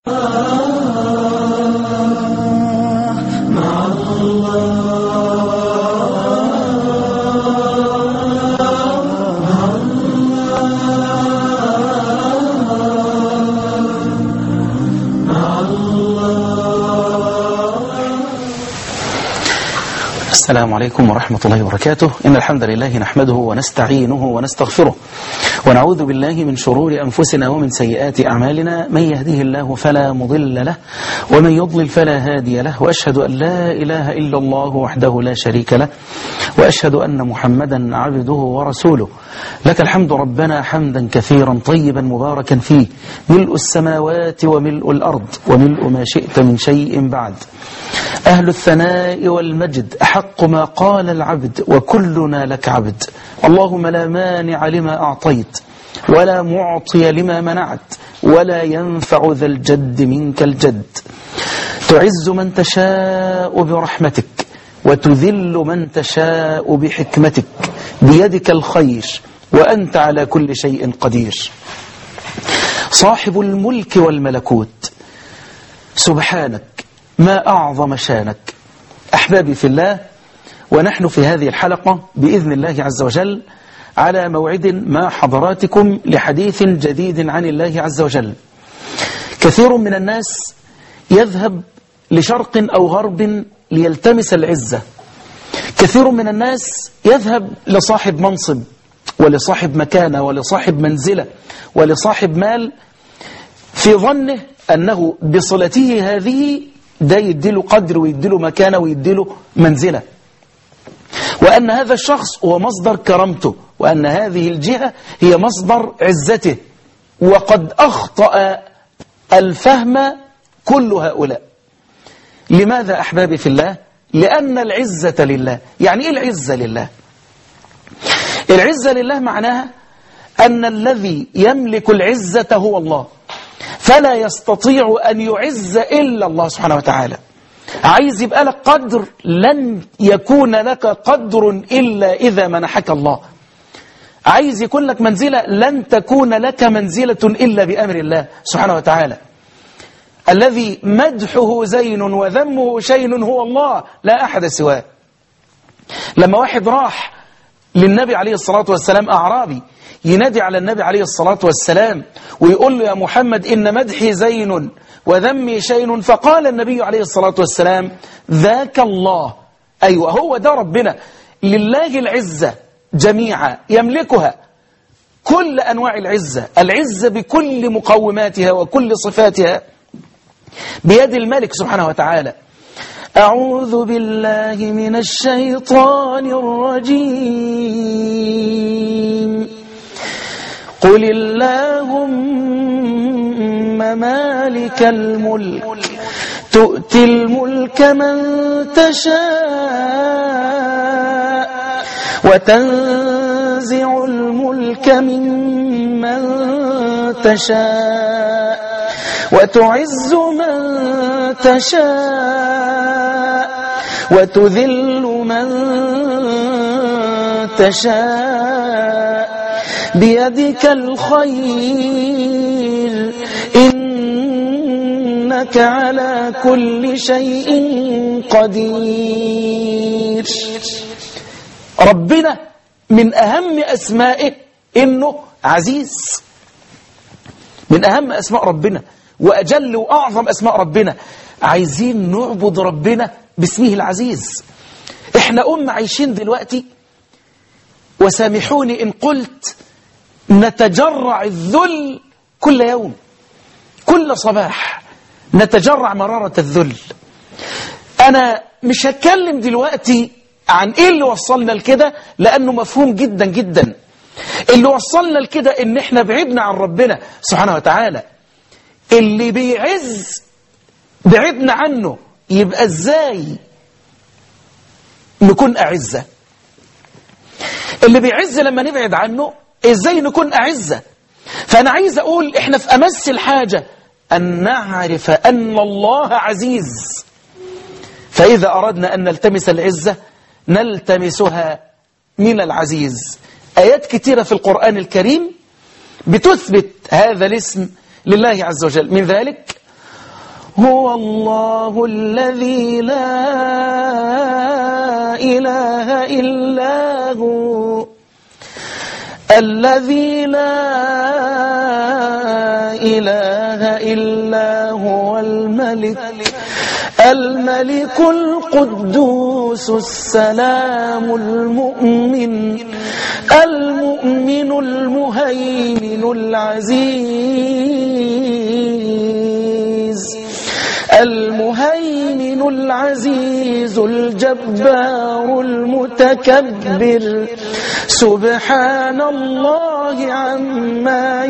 السلام عليكم ورحمة الله وبركاته إن الحمد لله نحمده ونستعينه ونستغفره ونعوذ بالله من شرور أنفسنا ومن سيئات أعمالنا من يهده الله فلا مضل له ومن يضلل فلا هادي له وأشهد أن لا إله إلا الله وحده لا شريك له وأشهد أن محمدا عبده ورسوله لك الحمد ربنا حمدا كثيرا طيبا مباركا فيه ملء السماوات وملء الأرض وملء ما شئت من شيء بعد أهل الثناء والمجد أحق ما قال العبد وكلنا لك عبد اللهم لا مانع لما أعطيت ولا معطي لما منعت ولا ينفع ذا الجد منك الجد تعز من تشاء برحمتك وتذل من تشاء بحكمتك بيدك الخير وأنت على كل شيء قدير صاحب الملك والملكوت سبحانك ما أعظم شانك أحبابي في الله ونحن في هذه الحلقة بإذن الله عز وجل على موعد مع حضراتكم لحديث جديد عن الله عز وجل كثير من الناس يذهب لشرق أو غرب ليلتمس العزة كثير من الناس يذهب لصاحب منصب ولصاحب مكانة ولصاحب منزلة ولصاحب مال في ظنه أنه بصلته هذه ده يديله قدر ويديله مكانة ويديله منزلة وأن هذا الشخص هو مصدر كرامته وأن هذه الجهة هي مصدر عزته وقد أخطأ الفهم كل هؤلاء لماذا أحبابي في الله لأن العزة لله يعني إيه العزة لله العزة لله معناها أن الذي يملك العزة هو الله فلا يستطيع أن يعز إلا الله سبحانه وتعالى عايز يبقى لك قدر لن يكون لك قدر إلا إذا منحك الله عايز يكون لك منزلة لن تكون لك منزلة إلا بأمر الله سبحانه وتعالى الذي مدحه زين وذمه شين هو الله لا أحد سواه لما واحد راح للنبي عليه الصلاة والسلام أعرابي ينادي على النبي عليه الصلاة والسلام ويقول له يا محمد إن مدحي زين وذمي شين فقال النبي عليه الصلاة والسلام ذاك الله أيوة هو ده ربنا لله العزة جميعا يملكها كل أنواع العزة العزة بكل مقوماتها وكل صفاتها بيد الملك سبحانه وتعالى أعوذ بالله من الشيطان الرجيم قل اللهم مالك الملك تؤتي الملك من تشاء وتنزع الملك ممن تشاء وتعز من تشاء وتذل من تشاء بيدك الخير إنك على كل شيء قدير ربنا من أهم أسمائه إنه عزيز من أهم أسماء ربنا وأجل وأعظم أسماء ربنا عايزين نعبد ربنا باسمه العزيز احنا أمة عايشين دلوقتي وسامحوني إن قلت نتجرع الذل كل يوم كل صباح نتجرع مرارة الذل أنا مش هتكلم دلوقتي عن إيه اللي وصلنا لكده لأنه مفهوم جدا جدا اللي وصلنا لكده إن إحنا بعدنا عن ربنا سبحانه وتعالى اللي بيعز بعدنا عنه يبقى إزاي نكون أعزة اللي بيعز لما نبعد عنه ازاي نكون أعزة فأنا عايز أقول إحنا في أمس الحاجة أن نعرف أن الله عزيز فإذا أردنا أن نلتمس العزة نلتمسها من العزيز آيات كثيرة في القرآن الكريم بتثبت هذا الاسم لله عز وجل من ذلك هو الله الذي لا إله إلا هو الذي لا إله إلا هو الملك الملك القدوس السلام المؤمن المؤمن المهيمن العزيز المهيمن العزيز الجبار المتكبر سبحان الله عما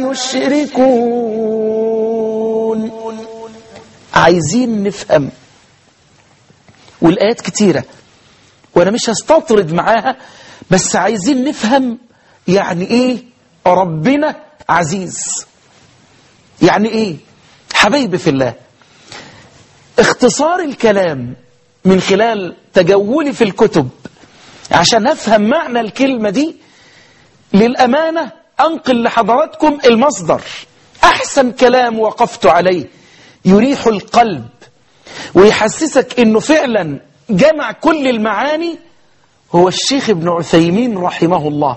يشركون عايزين نفهم والآيات كتيرة وأنا مش هستطرد معاها بس عايزين نفهم يعني إيه ربنا عزيز يعني إيه حبايبي في الله اختصار الكلام من خلال تجولي في الكتب عشان أفهم معنى الكلمة دي للأمانة أنقل لحضراتكم المصدر أحسن كلام وقفت عليه يريح القلب ويحسسك أنه فعلا جمع كل المعاني هو الشيخ ابن عثيمين رحمه الله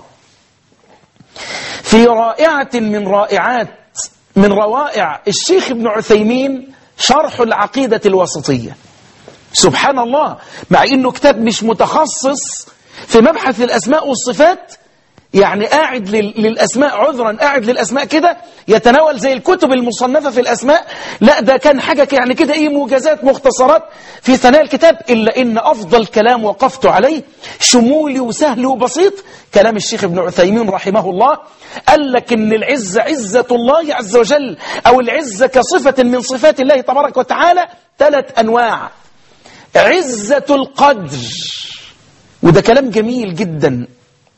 في رائعة من رائعات من روائع الشيخ ابن عثيمين شرح العقيدة الوسطية سبحان الله مع انه كتاب مش متخصص في مبحث الاسماء والصفات يعني قاعد للاسماء عذرا قاعد للاسماء كده يتناول زي الكتب المصنفة في الاسماء لا ده كان حاجة يعني كده ايه موجزات مختصرات في ثناء الكتاب الا ان افضل كلام وقفت عليه شمولي وسهل وبسيط كلام الشيخ ابن عثيمين رحمه الله قال لك ان العزة عزة الله عز وجل او العزة كصفة من صفات الله تبارك وتعالى ثلاث انواع عزة القدر وده كلام جميل جدا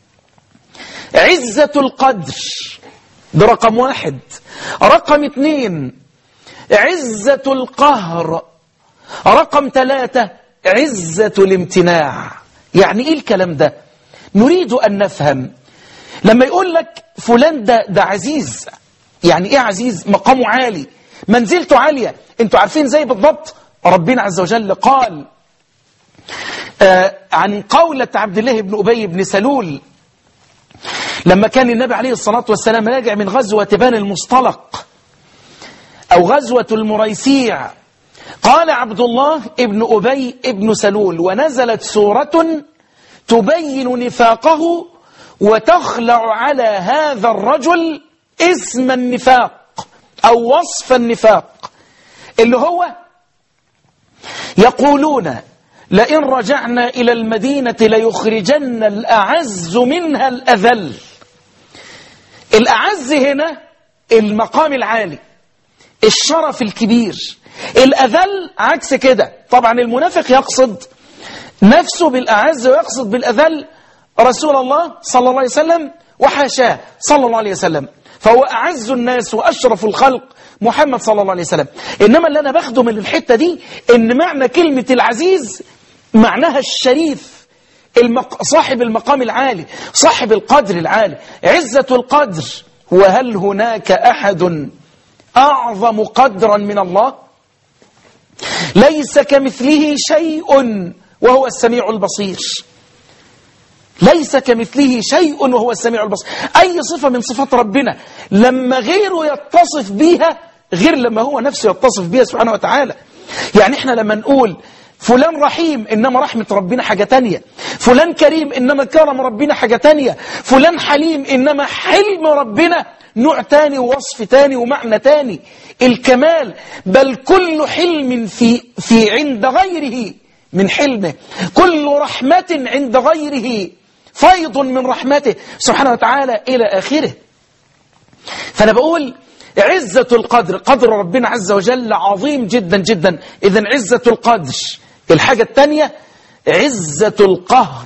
عزة القدر ده رقم واحد رقم اتنين عزة القهر رقم ثلاثة عزة الامتناع يعني ايه الكلام ده نريد ان نفهم لما يقول لك فلان ده, ده عزيز يعني ايه عزيز مقامه عالي منزلته عالية انتوا عارفين زي بالضبط ربنا عز وجل قال آه عن قولة عبد الله بن أبي بن سلول لما كان النبي عليه الصلاة والسلام راجع من غزوة بني المصطلق أو غزوة المريسيع قال عبد الله ابن أبي ابن سلول ونزلت سورة تبين نفاقه وتخلع على هذا الرجل اسم النفاق أو وصف النفاق اللي هو يقولون لئن رجعنا إلى المدينة ليخرجن الأعز منها الأذل الأعز هنا المقام العالي الشرف الكبير الأذل عكس كده طبعا المنافق يقصد نفسه بالأعز ويقصد بالأذل رسول الله صلى الله عليه وسلم وحاشاه صلى الله عليه وسلم فهو أعز الناس وأشرف الخلق محمد صلى الله عليه وسلم إنما اللي أنا باخده من الحتة دي إن معنى كلمة العزيز معناها الشريف المق... صاحب المقام العالي صاحب القدر العالي عزة القدر وهل هناك أحد أعظم قدرا من الله ليس كمثله شيء وهو السميع البصير ليس كمثله شيء وهو السميع البصير أي صفة من صفات ربنا لما غيره يتصف بيها غير لما هو نفسه يتصف بيها سبحانه وتعالى يعني احنا لما نقول فلان رحيم إنما رحمة ربنا حاجة تانية فلان كريم إنما كرم ربنا حاجة تانية فلان حليم إنما حلم ربنا نوع تاني ووصف تاني ومعنى تاني الكمال بل كل حلم في, في عند غيره من حلمه كل رحمة عند غيره فيض من رحمته سبحانه وتعالى إلى آخره فأنا بقول عزة القدر قدر ربنا عز وجل عظيم جدا جدا إذا عزة القدر الحاجة الثانية عزة القهر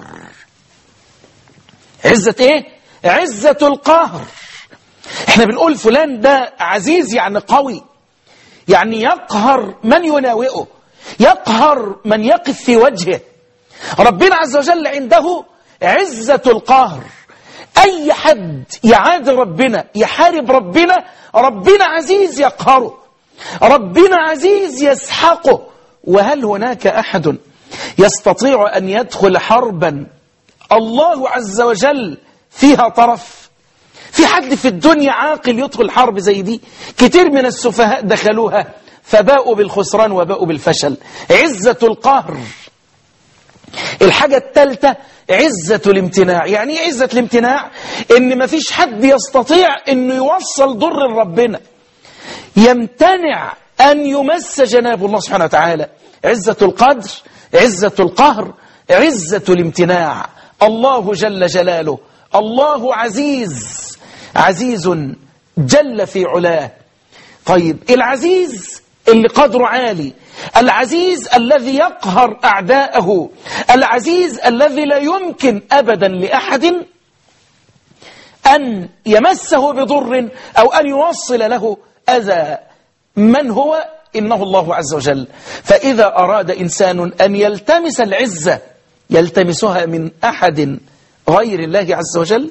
عزة ايه عزة القهر احنا بنقول فلان ده عزيز يعني قوي يعني يقهر من يناوئه يقهر من يقف في وجهه ربنا عز وجل عنده عزة القهر أي حد يعاد ربنا يحارب ربنا ربنا عزيز يقهره ربنا عزيز يسحقه وهل هناك أحد يستطيع أن يدخل حربا الله عز وجل فيها طرف في حد في الدنيا عاقل يدخل حرب زي دي كتير من السفهاء دخلوها فباءوا بالخسران وباءوا بالفشل عزة القهر الحاجة الثالثة عزة الامتناع يعني ايه عزة الامتناع ان مفيش حد يستطيع انه يوصل ضر لربنا يمتنع ان يمس جناب الله سبحانه وتعالى عزة القدر عزة القهر عزة الامتناع الله جل جلاله الله عزيز عزيز جل في علاه طيب العزيز اللي قدره عالي العزيز الذي يقهر أعداءه العزيز الذي لا يمكن أبدا لأحد أن يمسه بضر أو أن يوصل له أذى من هو إنه الله عز وجل فإذا أراد إنسان أن يلتمس العزة يلتمسها من أحد غير الله عز وجل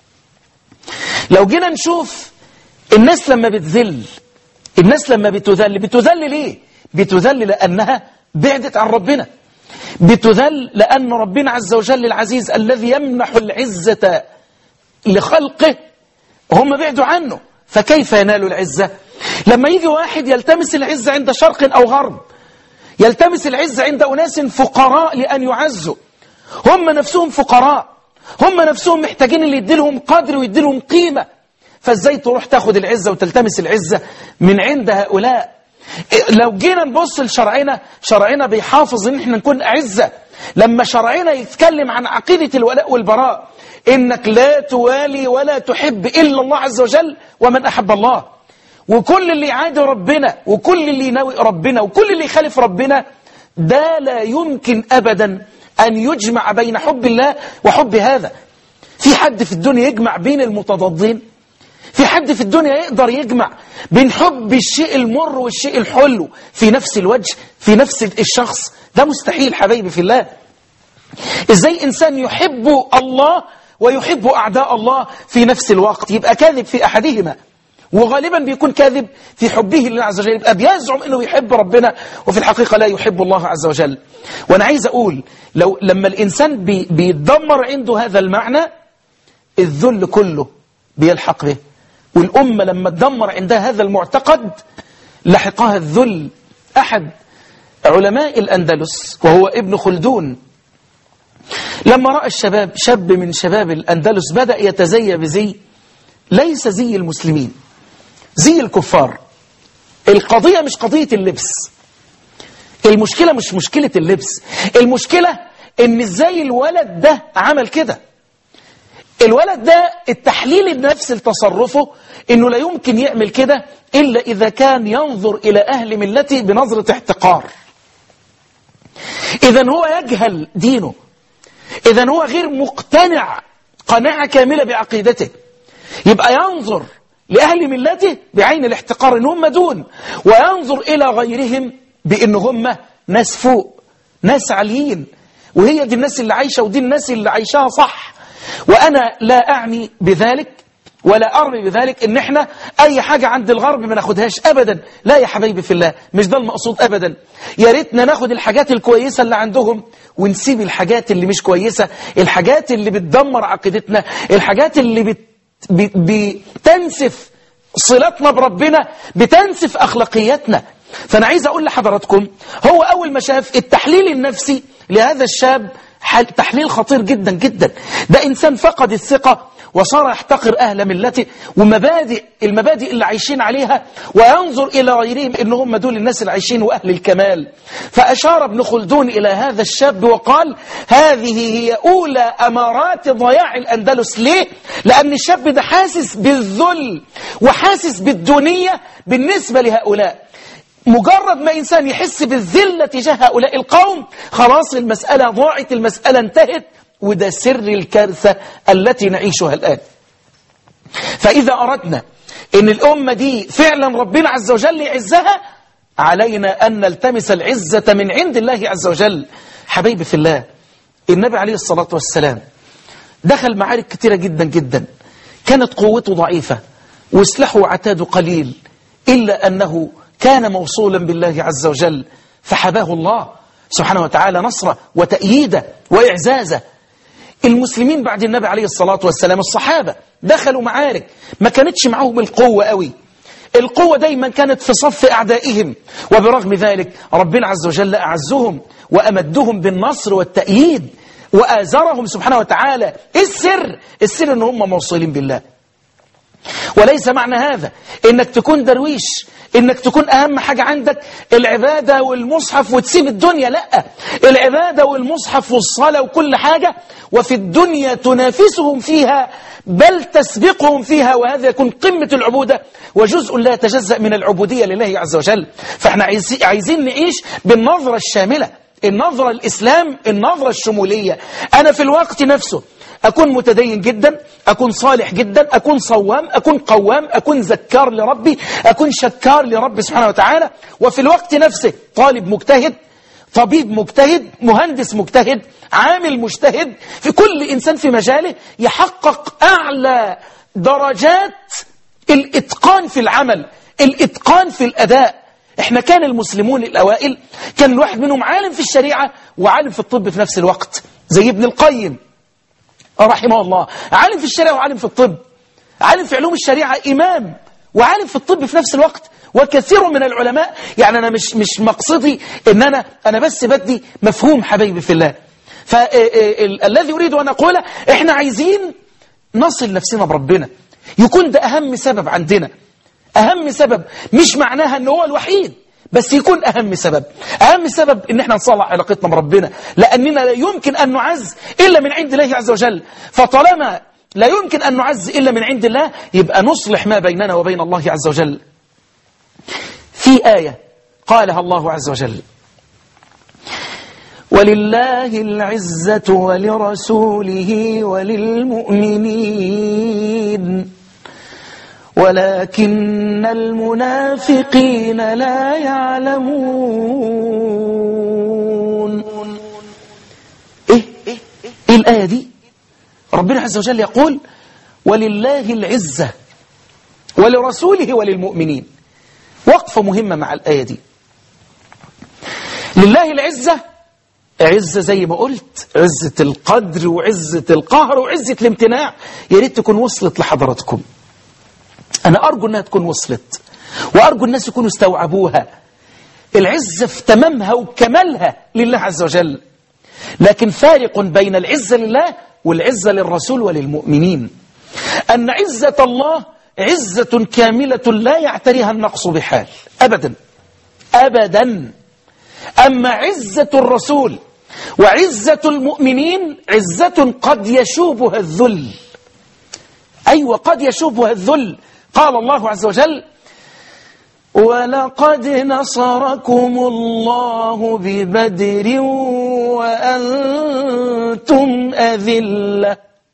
لو جينا نشوف الناس لما بتذل الناس لما بتذل بتذل ليه بتذل لأنها بعدت عن ربنا بتذل لأن ربنا عز وجل العزيز الذي يمنح العزة لخلقه هم بعدوا عنه فكيف ينالوا العزة لما يجي واحد يلتمس العزة عند شرق أو غرب يلتمس العزة عند أناس فقراء لأن يعزوا هم نفسهم فقراء هم نفسهم محتاجين اللي يديلهم قدر ويديلهم قيمة فازاي تروح تاخد العزة وتلتمس العزة من عند هؤلاء لو جينا نبص لشرعنا شرعنا بيحافظ ان احنا نكون أعزة لما شرعنا يتكلم عن عقيدة الولاء والبراء انك لا توالي ولا تحب إلا الله عز وجل ومن أحب الله وكل اللي يعادي ربنا وكل اللي يناوي ربنا وكل اللي يخالف ربنا ده لا يمكن أبدا أن يجمع بين حب الله وحب هذا في حد في الدنيا يجمع بين المتضادين في حد في الدنيا يقدر يجمع بين حب الشيء المر والشيء الحلو في نفس الوجه في نفس الشخص ده مستحيل حبايبي في الله ازاي انسان يحب الله ويحب اعداء الله في نفس الوقت يبقى كاذب في احدهما وغالبا بيكون كاذب في حبه لله عز وجل يبقى بيزعم انه يحب ربنا وفي الحقيقه لا يحب الله عز وجل وانا عايز اقول لو لما الانسان بي بيتدمر عنده هذا المعنى الذل كله بيلحق به والامه لما تدمر عندها هذا المعتقد لحقها الذل احد علماء الاندلس وهو ابن خلدون لما راى الشباب شاب من شباب الاندلس بدا يتزي بزي ليس زي المسلمين زي الكفار القضية مش قضية اللبس المشكلة مش مشكلة اللبس المشكلة ان ازاي الولد ده عمل كده الولد ده التحليل النفسي لتصرفه انه لا يمكن يعمل كده الا اذا كان ينظر الى اهل ملته بنظرة احتقار اذا هو يجهل دينه اذا هو غير مقتنع قناعة كاملة بعقيدته يبقى ينظر لأهل ملته بعين الاحتقار إن هم دون وينظر إلى غيرهم بإن هم ناس فوق ناس عاليين وهي دي الناس اللي عايشة ودي الناس اللي عايشاها صح وأنا لا أعني بذلك ولا أرمي بذلك إن إحنا أي حاجة عند الغرب ما ناخدهاش أبدا لا يا حبايبي في الله مش ده المقصود أبدا يا ريتنا ناخد الحاجات الكويسة اللي عندهم ونسيب الحاجات اللي مش كويسة الحاجات اللي بتدمر عقيدتنا الحاجات اللي بت بتنسف صلتنا بربنا بتنسف أخلاقياتنا فأنا عايز أقول لحضراتكم هو أول ما شاف التحليل النفسي لهذا الشاب تحليل خطير جدا جدا ده إنسان فقد الثقة وصار يحتقر أهل ملته ومبادئ المبادئ اللي عايشين عليها وينظر إلى غيرهم إن هم دول الناس اللي عايشين وأهل الكمال فأشار ابن خلدون إلى هذا الشاب وقال هذه هي أولى أمارات ضياع الأندلس ليه؟ لأن الشاب ده حاسس بالذل وحاسس بالدونية بالنسبة لهؤلاء مجرد ما إنسان يحس بالذلة تجاه هؤلاء القوم خلاص المسألة ضاعت المسألة انتهت وده سر الكارثة التي نعيشها الآن فإذا أردنا أن الأمة دي فعلا ربنا عز وجل يعزها علينا أن نلتمس العزة من عند الله عز وجل حبيبي في الله النبي عليه الصلاة والسلام دخل معارك كثيرة جدا جدا كانت قوته ضعيفة وسلاحه وعتاده قليل إلا أنه كان موصولا بالله عز وجل فحباه الله سبحانه وتعالى نصره وتأييده وإعزازه المسلمين بعد النبي عليه الصلاة والسلام الصحابة دخلوا معارك ما كانتش معهم القوة قوي القوة دايما كانت في صف أعدائهم وبرغم ذلك ربنا عز وجل أعزهم وأمدهم بالنصر والتأييد وآزرهم سبحانه وتعالى السر السر أن هم موصولين بالله وليس معنى هذا انك تكون درويش انك تكون اهم حاجة عندك العبادة والمصحف وتسيب الدنيا لا العبادة والمصحف والصلاة وكل حاجة وفي الدنيا تنافسهم فيها بل تسبقهم فيها وهذا يكون قمة العبودة وجزء لا يتجزأ من العبودية لله عز وجل فاحنا عايزين نعيش بالنظرة الشاملة النظرة الإسلام النظرة الشمولية أنا في الوقت نفسه أكون متدين جدا أكون صالح جدا أكون صوام أكون قوام أكون ذكار لربي أكون شكار لربي سبحانه وتعالى وفي الوقت نفسه طالب مجتهد طبيب مجتهد مهندس مجتهد عامل مجتهد في كل إنسان في مجاله يحقق أعلى درجات الإتقان في العمل الإتقان في الأداء احنا كان المسلمون الأوائل كان الواحد منهم عالم في الشريعة وعالم في الطب في نفس الوقت زي ابن القيم رحمه الله عالم في الشريعة وعالم في الطب عالم في علوم الشريعة إمام وعالم في الطب في نفس الوقت وكثير من العلماء يعني أنا مش مش مقصدي إن أنا أنا بس بدي مفهوم حبايبي في الله فالذي أريد أن أقوله إحنا عايزين نصل نفسنا بربنا يكون ده أهم سبب عندنا أهم سبب مش معناها أنه هو الوحيد بس يكون أهم سبب أهم سبب إن احنا نصلح علاقتنا بربنا لأننا لا يمكن أن نعز إلا من عند الله عز وجل فطالما لا يمكن أن نعز إلا من عند الله يبقى نصلح ما بيننا وبين الله عز وجل في آية قالها الله عز وجل ولله العزة ولرسوله وللمؤمنين ولكن المنافقين لا يعلمون إيه؟ إيه الآية دي ربنا عز وجل يقول ولله العزة ولرسوله وللمؤمنين وقفة مهمة مع الآية دي لله العزة عزة زي ما قلت عزة القدر وعزة القهر وعزة الامتناع يا ريت تكون وصلت لحضراتكم أنا أرجو أنها تكون وصلت وأرجو الناس يكونوا استوعبوها العزة في تمامها وكمالها لله عز وجل لكن فارق بين العزة لله والعزة للرسول وللمؤمنين أن عزة الله عزة كاملة لا يعتريها النقص بحال أبدا أبدا أما عزة الرسول وعزة المؤمنين عزة قد يشوبها الذل أيوة قد يشوبها الذل قال الله عز وجل ولقد نصركم الله ببدر وأنتم أذلة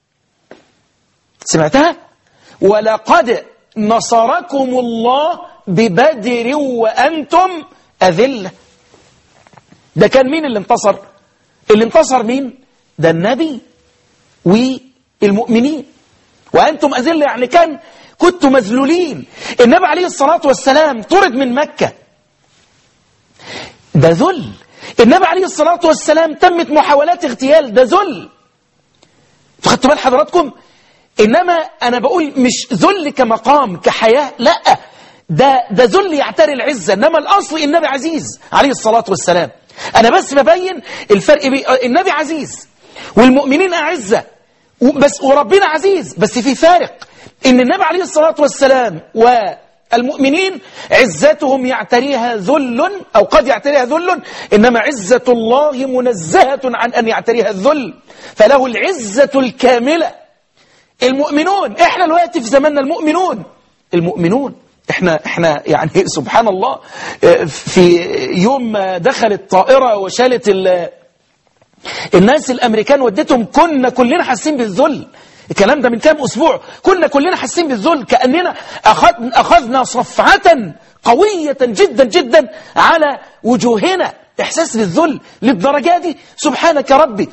سمعتها ولقد نصركم الله ببدر وأنتم أذلة ده كان مين اللي انتصر اللي انتصر مين ده النبي والمؤمنين وأنتم أذلة يعني كان كنتم مذلولين النبي عليه الصلاة والسلام طرد من مكة ده ذل النبي عليه الصلاة والسلام تمت محاولات اغتيال ده ذل فخدتوا بال حضراتكم إنما أنا بقول مش ذل كمقام كحياة لا ده ده ذل يعتري العزة إنما الأصل النبي عزيز عليه الصلاة والسلام أنا بس ببين الفرق بي النبي عزيز والمؤمنين أعزة بس وربنا عزيز بس في فارق إن النبي عليه الصلاة والسلام والمؤمنين عزتهم يعتريها ذل أو قد يعتريها ذل إنما عزة الله منزهة عن أن يعتريها الذل فله العزة الكاملة المؤمنون احنا الوقت في زماننا المؤمنون المؤمنون احنا احنا يعني سبحان الله في يوم ما دخلت طائرة وشالت الناس الامريكان ودتهم كنا كلنا حاسين بالذل الكلام ده من كام اسبوع كنا كلنا حاسين بالذل كاننا أخذ اخذنا صفعه قويه جدا جدا على وجوهنا احساس بالذل للدرجه دي سبحانك ربي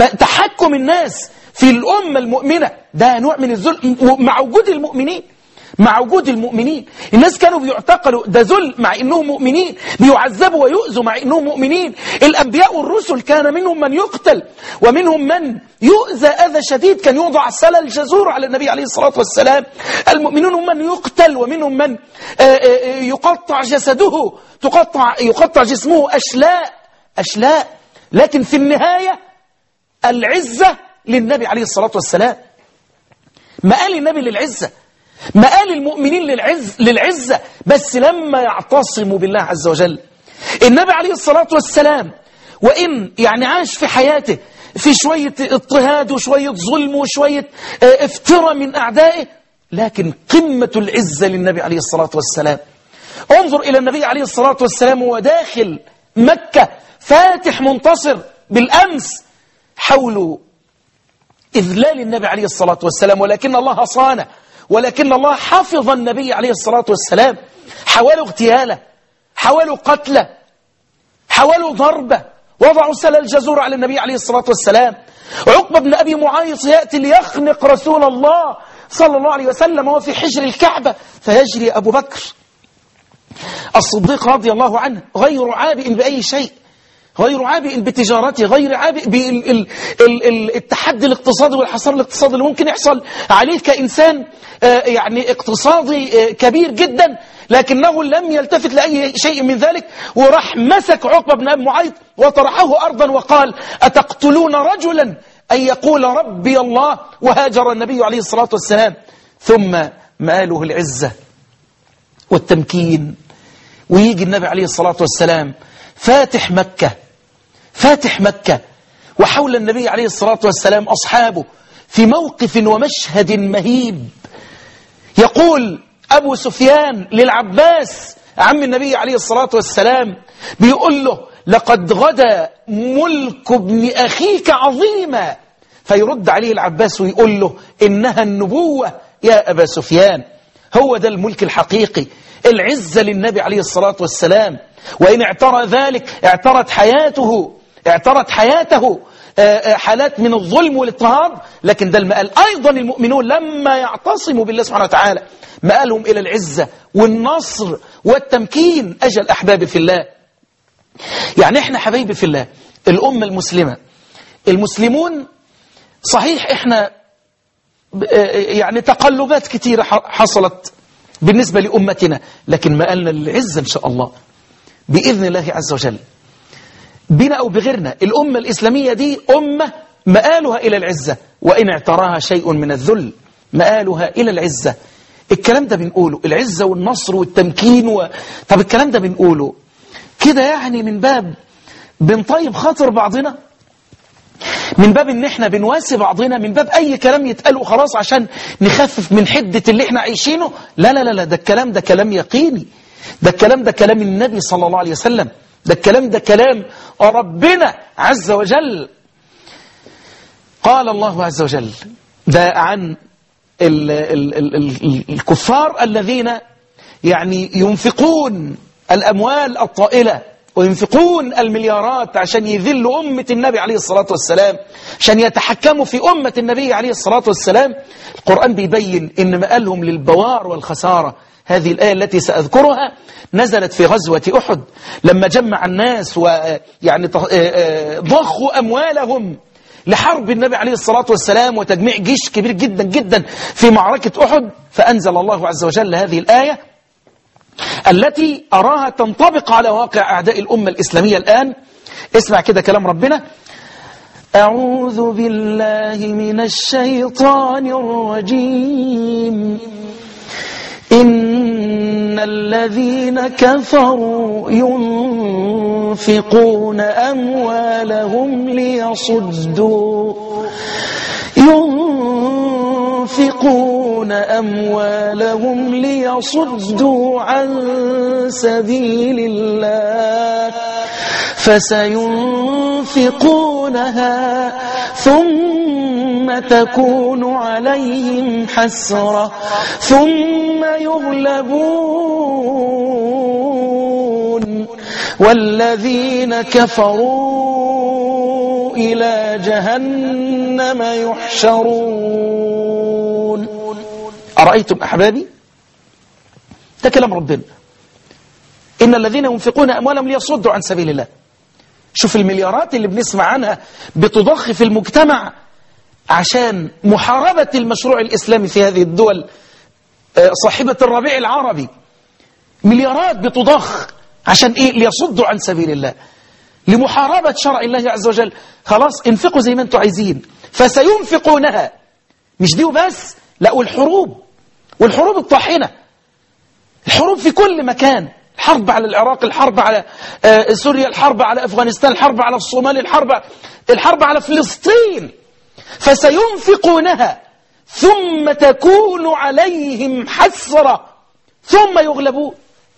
تحكم الناس في الامه المؤمنه ده نوع من الذل مع وجود المؤمنين مع وجود المؤمنين الناس كانوا بيعتقلوا ده ذل مع انهم مؤمنين بيعذبوا ويؤذوا مع انهم مؤمنين الانبياء والرسل كان منهم من يقتل ومنهم من يؤذى اذى شديد كان يوضع السلة الجزور على النبي عليه الصلاة والسلام المؤمنون من يقتل ومنهم من يقطع جسده تقطع يقطع جسمه أشلاء أشلاء لكن في النهاية العزة للنبي عليه الصلاة والسلام ما قال النبي للعزة ما قال المؤمنين للعز للعزة بس لما يعتصموا بالله عز وجل النبي عليه الصلاة والسلام وإن يعني عاش في حياته في شوية اضطهاد وشوية ظلم وشوية افتراء من أعدائه لكن قمة العزة للنبي عليه الصلاة والسلام انظر إلى النبي عليه الصلاة والسلام وهو داخل مكة فاتح منتصر بالأمس حول إذلال النبي عليه الصلاة والسلام ولكن الله صانه ولكن الله حفظ النبي عليه الصلاة والسلام حاولوا اغتياله حاولوا قتله حاولوا ضربه وضعوا سل الجزور على النبي عليه الصلاة والسلام عقبة بن أبي معايص يأتي ليخنق رسول الله صلى الله عليه وسلم وهو في حجر الكعبة فيجري أبو بكر الصديق رضي الله عنه غير عابئ بأي شيء غير عابئ بتجارته غير عابئ بالتحدي الاقتصادي والحصار الاقتصادي اللي ممكن يحصل عليه كإنسان يعني اقتصادي كبير جدا لكنه لم يلتفت لأي شيء من ذلك وراح مسك عقبة بن أبي معيط وطرحه أرضا وقال أتقتلون رجلا أن يقول ربي الله وهاجر النبي عليه الصلاة والسلام ثم ماله العزة والتمكين ويجي النبي عليه الصلاة والسلام فاتح مكة فاتح مكة وحول النبي عليه الصلاة والسلام أصحابه في موقف ومشهد مهيب يقول أبو سفيان للعباس عم النبي عليه الصلاة والسلام بيقول له لقد غدا ملك ابن أخيك عظيما فيرد عليه العباس ويقول له إنها النبوة يا أبا سفيان هو ده الملك الحقيقي العزة للنبي عليه الصلاة والسلام وإن اعترى ذلك اعترت حياته اعترت حياته حالات من الظلم والاضطهاد لكن ده المآل أيضا المؤمنون لما يعتصموا بالله سبحانه وتعالى مآلهم إلى العزة والنصر والتمكين أجل أحبابي في الله يعني احنا حبايبي في الله الأمة المسلمة المسلمون صحيح احنا يعني تقلبات كثيرة حصلت بالنسبة لأمتنا لكن مآلنا للعزة إن شاء الله بإذن الله عز وجل بنا أو بغيرنا الأمة الإسلامية دي أمة مآلها إلى العزة وإن اعتراها شيء من الذل مآلها إلى العزة الكلام ده بنقوله العزة والنصر والتمكين و... طب الكلام ده بنقوله كده يعني من باب بنطيب خاطر بعضنا من باب ان احنا بنواسي بعضنا من باب اي كلام يتقال وخلاص عشان نخفف من حدة اللي احنا عايشينه لا لا لا لا ده الكلام ده كلام يقيني ده الكلام ده كلام النبي صلى الله عليه وسلم ده الكلام ده كلام ربنا عز وجل قال الله عز وجل ده عن ال ال ال ال الكفار الذين يعني ينفقون الأموال الطائلة وينفقون المليارات عشان يذلوا أمة النبي عليه الصلاة والسلام عشان يتحكموا في أمة النبي عليه الصلاة والسلام القرآن بيبين إن مآلهم للبوار والخسارة هذه الآية التي سأذكرها نزلت في غزوة أحد لما جمع الناس ويعني ضخوا أموالهم لحرب النبي عليه الصلاة والسلام وتجميع جيش كبير جدا جدا في معركة أحد فأنزل الله عز وجل هذه الآية التي أراها تنطبق على واقع أعداء الأمة الإسلامية الآن اسمع كده كلام ربنا أعوذ بالله من الشيطان الرجيم إن الذين كفروا ينفقون أموالهم ليصدوا ينفقون أموالهم ليصدوا عن سبيل الله فسينفقونها ثم تكون عليهم حسرة ثم يغلبون والذين كفروا إلى جهنم يحشرون أرأيتم أحبابي ده كلام ربنا إن الذين ينفقون أموالهم ليصدوا عن سبيل الله شوف المليارات اللي بنسمع عنها بتضخ في المجتمع عشان محاربة المشروع الإسلامي في هذه الدول صاحبة الربيع العربي مليارات بتضخ عشان إيه ليصدوا عن سبيل الله لمحاربة شرع الله عز وجل خلاص انفقوا زي ما انتم عايزين فسينفقونها مش دي وبس لا والحروب والحروب الطاحنة الحروب في كل مكان الحرب على العراق الحرب على سوريا الحرب على أفغانستان الحرب على الصومال الحرب الحرب على فلسطين فسينفقونها ثم تكون عليهم حسرة ثم يغلبون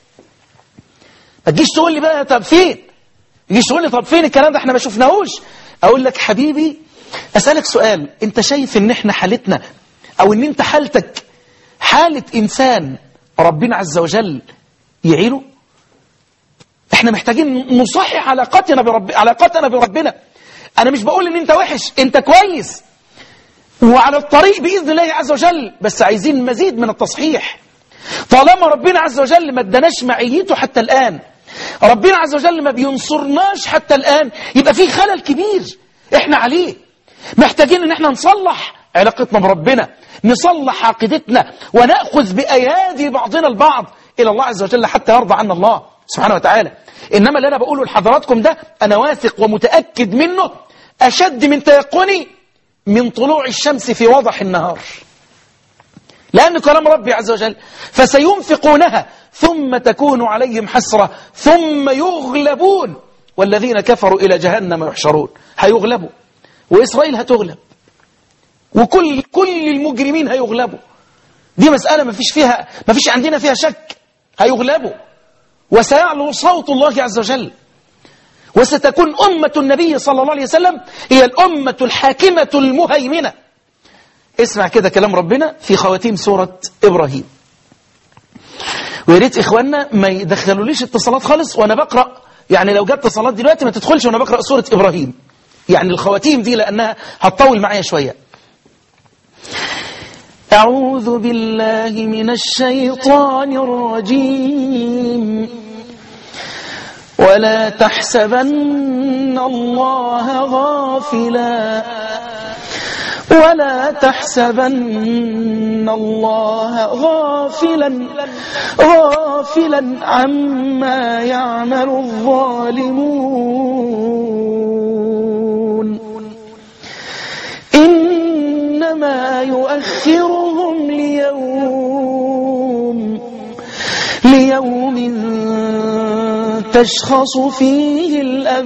ما تجيش تقول لي بقى طب فين تجيش تقول لي طب فين الكلام ده احنا ما شفناهوش اقول لك حبيبي اسالك سؤال انت شايف ان احنا حالتنا او ان انت حالتك حالة انسان ربنا عز وجل يعينه احنا محتاجين نصحح علاقتنا برب علاقتنا بربنا انا مش بقول ان انت وحش انت كويس وعلى الطريق باذن الله عز وجل بس عايزين مزيد من التصحيح طالما ربنا عز وجل ما اداناش معيته حتى الان ربنا عز وجل ما بينصرناش حتى الان يبقى في خلل كبير احنا عليه محتاجين ان احنا نصلح علاقتنا بربنا نصلح عقيدتنا وناخذ بايادي بعضنا البعض الى الله عز وجل حتى يرضى عنا الله سبحانه وتعالى انما اللي انا بقوله لحضراتكم ده انا واثق ومتاكد منه اشد من تيقني من طلوع الشمس في وضح النهار لأن كلام ربي عز وجل فسينفقونها ثم تكون عليهم حسرة ثم يغلبون والذين كفروا إلى جهنم يحشرون هيغلبوا وإسرائيل هتغلب وكل كل المجرمين هيغلبوا دي مسألة ما فيش فيها ما فيش عندنا فيها شك هيغلبوا وسيعلو صوت الله عز وجل وستكون أمة النبي صلى الله عليه وسلم هي الأمة الحاكمة المهيمنة اسمع كده كلام ربنا في خواتيم سورة إبراهيم ويا ريت إخواننا ما يدخلوليش اتصالات خالص وأنا بقرأ يعني لو جت اتصالات دلوقتي ما تدخلش وأنا بقرأ سورة إبراهيم يعني الخواتيم دي لأنها هتطول معايا شوية أعوذ بالله من الشيطان الرجيم ولا تحسبن الله غافلا ولا تحسبن الله غافلا غافلا عما يعمل الظالمون إنما يؤخرهم ليوم ليوم تشخص فيه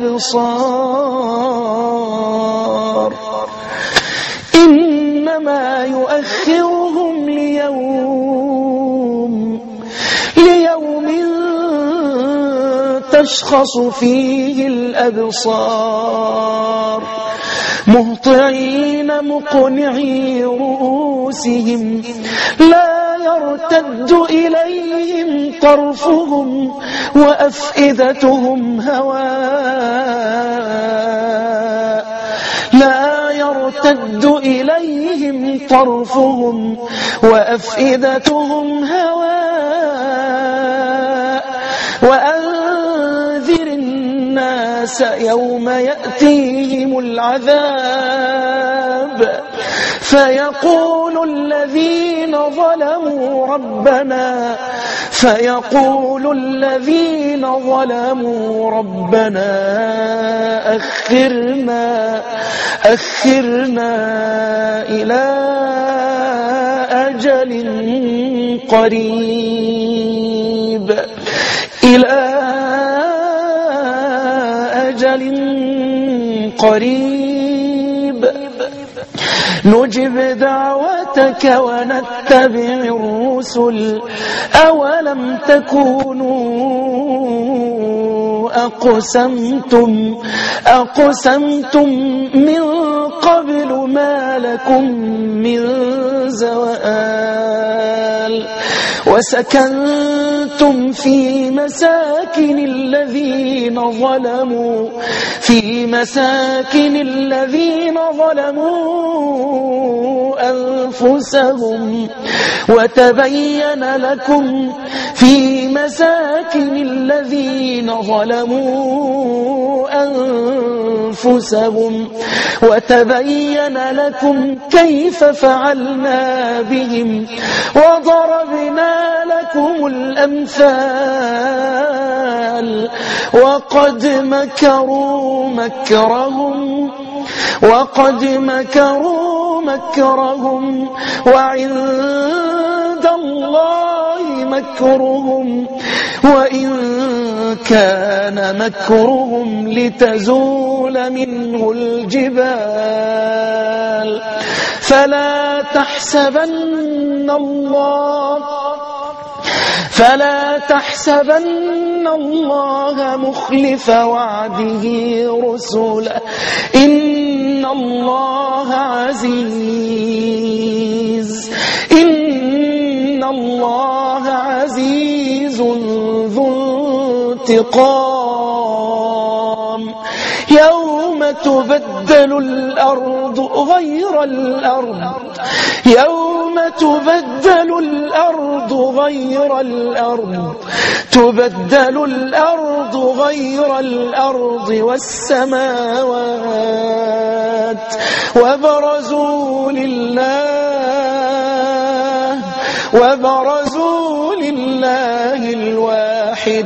الأبصار إنما يؤخرهم ليوم ليوم تشخص فيه الأبصار مهطعين مقنعي رؤوسهم لا يرتد إليهم طرفهم وأفئدتهم هواء لا يرتد إليهم طرفهم وأفئدتهم هواء وأنذر الناس يوم يأتيهم العذاب فيقول الذين ظلموا ربنا فيقول الذين ظلموا ربنا أخرنا أخرنا إلى أجل قريب إلى أجل قريب نجب دعوتك ونتبع الرسل أولم تكونوا أقسمتم أقسمتم من قبل ما لكم من زوال وسكنتم في مساكن الذين ظلموا في مساكن الذين ظلموا أنفسهم وتبين لكم في مساكن الذين ظلموا أنفسهم وتبين لكم كيف فعلنا بهم وضربنا لكم الأمثال وقد مكروا مكرهم وقد مكروا مكرهم وعند الله مكرهم وإن كان مكرهم لتزول منه الجبال فلا تحسبن الله فلا تحسبن الله مخلف وعده رسلا إن الله عزيز إن الله عزيز ذو انتقام يوم تبدل الأرض غير الأرض يوم تبدل الأرض غير الأرض تبدل الأرض غير الأرض والسماوات وبرزوا لله وبرزوا لله الواحد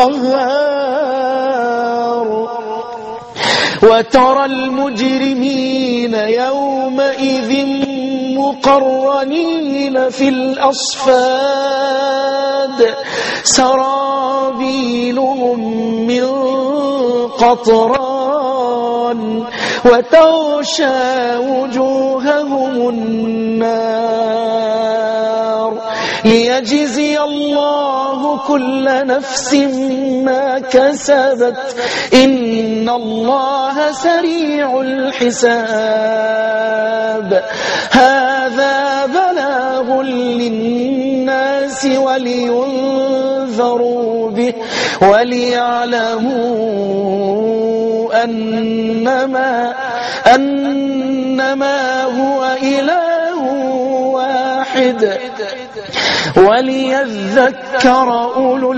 القهار وترى المجرمين يومئذ مقرنين في الأصفاد سرابيلهم من قطران وتغشى وجوههم النار ليجزي الله كل نفس ما كسبت إن الله سريع الحساب هذا بلاغ للناس ولينذروا به وليعلموا أنما, أنما هو إله واحد وليذكر أولو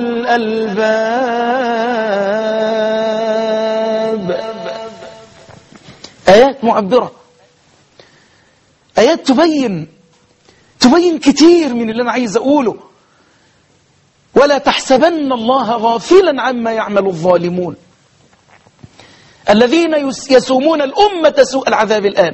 الألباب آيات معبرة آيات تبين تبين كتير من اللي أنا عايز أقوله ولا تحسبن الله غافلا عما يعمل الظالمون الذين يسومون الأمة سوء العذاب الآن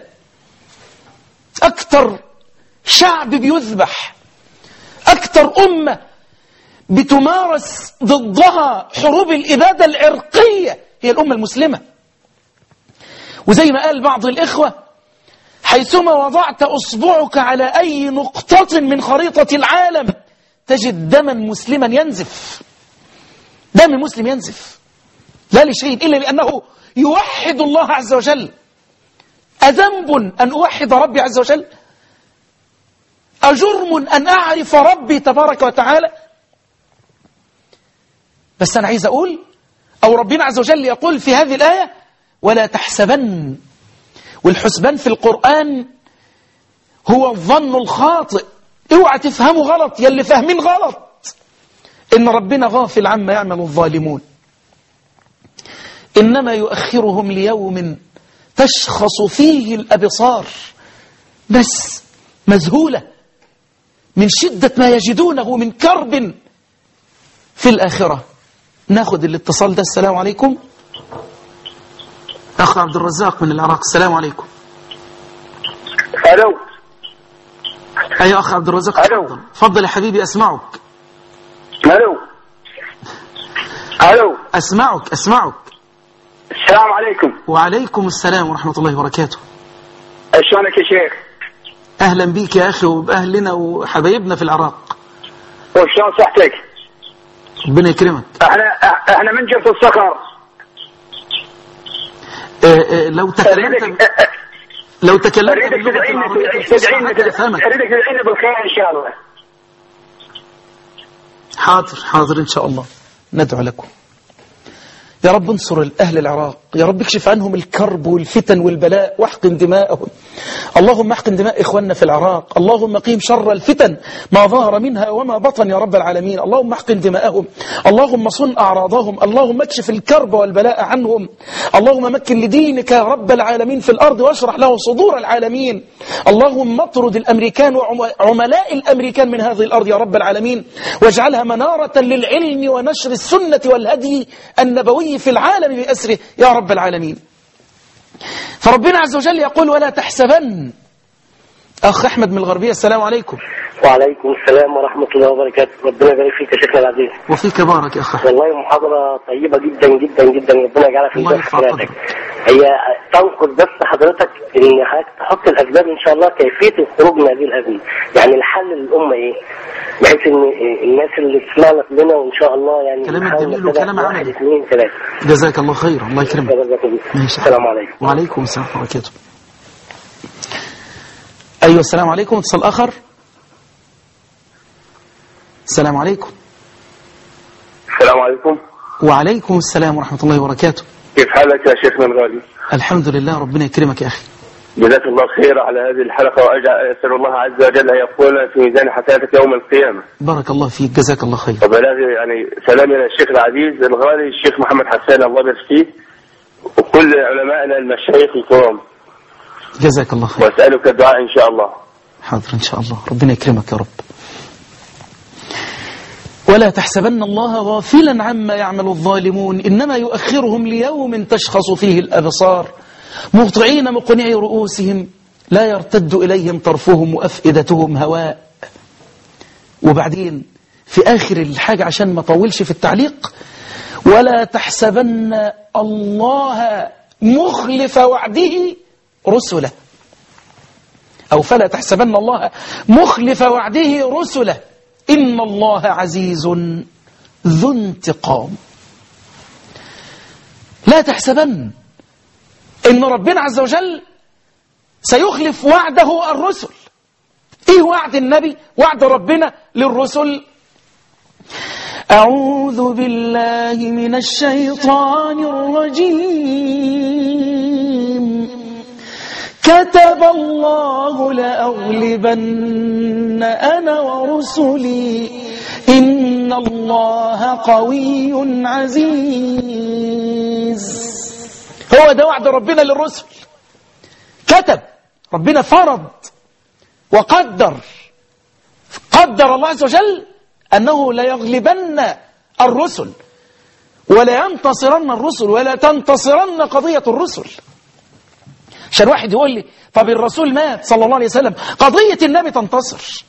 أكثر شعب بيذبح أكثر أمة بتمارس ضدها حروب الإبادة العرقية هي الأمة المسلمة وزي ما قال بعض الإخوة حيثما وضعت أصبعك على أي نقطة من خريطة العالم تجد دما مسلما ينزف دم مسلم ينزف لا لشيء إلا لأنه يوحد الله عز وجل أذنب أن أوحد ربي عز وجل أجرم أن أعرف ربي تبارك وتعالى بس أنا عايز أقول أو ربنا عز وجل يقول في هذه الآية ولا تحسبن والحسبان في القرآن هو الظن الخاطئ اوعى تفهموا غلط يلي فاهمين غلط إن ربنا غافل عما يعمل الظالمون إنما يؤخرهم ليوم تشخص فيه الأبصار بس مذهولة من شدة ما يجدونه من كرب في الآخرة ناخد الاتصال ده السلام عليكم أخ عبد الرزاق من العراق السلام عليكم الو أيها أخ عبد الرزاق ألو. تفضل تفضل يا حبيبي أسمعك الو الو أسمعك أسمعك السلام عليكم وعليكم السلام ورحمة الله وبركاته شلونك يا شيخ أهلا بيك يا أخي وبأهلنا وحبايبنا في العراق وشلون صحتك ربنا يكرمك احنا احنا من جبت الصخر آه، آه، لو تكلمت اريدك أ- أ- لو تكلمت اريدك باللغة تدعينا العربية الفصحى تدعينا حتى أفهمك اريدك تدعينا بالخير ان شاء الله حاضر حاضر إن شاء الله ندعو لكم يا رب انصر أهل العراق يا رب اكشف عنهم الكرب والفتن والبلاء واحقن دماءهم اللهم احقن دماء إخواننا في العراق اللهم قيم شر الفتن ما ظهر منها وما بطن يا رب العالمين اللهم احقن دماءهم اللهم صن أعراضهم اللهم اكشف الكرب والبلاء عنهم اللهم مكن لدينك يا رب العالمين في الأرض واشرح له صدور العالمين اللهم اطرد الأمريكان وعملاء الأمريكان من هذه الأرض يا رب العالمين واجعلها منارة للعلم ونشر السنة والهدي النبوي في العالم بأسره يا رب العالمين فربنا عز وجل يقول ولا تحسبن أخ أحمد من الغربية السلام عليكم وعليكم السلام ورحمة الله وبركاته ربنا يبارك فيك يا شيخنا العزيز وفيك بارك يا أخ أحمد والله محاضرة طيبة جدا جدا جدا ربنا يجعلها في الله ميزان يرفع حسناتك هي تنقل بس حضرتك ان حضرتك تحط الاسباب ان شاء الله كيفية الخروج من هذه الازمة يعني الحل للامة ايه بحيث ان الناس اللي تسمعنا كلنا وان شاء الله يعني كلام نحاول جميل نتبع وكلام واحد عملي. اثنين ثلاثة جزاك الله خير الله يكرمك ماشي. السلام عليكم وعليكم السلام ورحمة الله وبركاته أيوة السلام عليكم اتصال آخر السلام عليكم السلام عليكم وعليكم السلام ورحمة الله وبركاته كيف حالك يا شيخنا الغالي الحمد لله ربنا يكرمك يا أخي جزاك الله خير على هذه الحلقة وأجعل أسأل الله عز وجل أن يقول في ميزان حسناتك يوم القيامة بارك الله فيك جزاك الله خير وبلاغ يعني سلامي إلى الشيخ العزيز الغالي الشيخ محمد حسان الله يبارك فيه وكل علمائنا المشايخ الكرام جزاك الله خير وأسألك الدعاء إن شاء الله حاضر إن شاء الله ربنا يكرمك يا رب ولا تحسبن الله غافلا عما يعمل الظالمون إنما يؤخرهم ليوم تشخص فيه الأبصار مهطعين مقنعي رؤوسهم لا يرتد إليهم طرفهم وأفئدتهم هواء وبعدين في آخر الحاجة عشان ما طولش في التعليق ولا تحسبن الله مخلف وعده رسله أو فلا تحسبن الله مخلف وعده رسله إن الله عزيز ذو انتقام لا تحسبن إن ربنا عز وجل سيخلف وعده الرسل إيه وعد النبي وعد ربنا للرسل أعوذ بالله من الشيطان الرجيم كتب الله لأغلبن أنا ورسلي إن الله قوي عزيز هو ده وعد ربنا للرسل كتب ربنا فرض وقدر قدر الله عز وجل أنه لا يغلبن الرسل ولا ينتصرن الرسل ولا تنتصرن قضية الرسل عشان واحد يقول لي طب الرسول مات صلى الله عليه وسلم قضية النبي تنتصر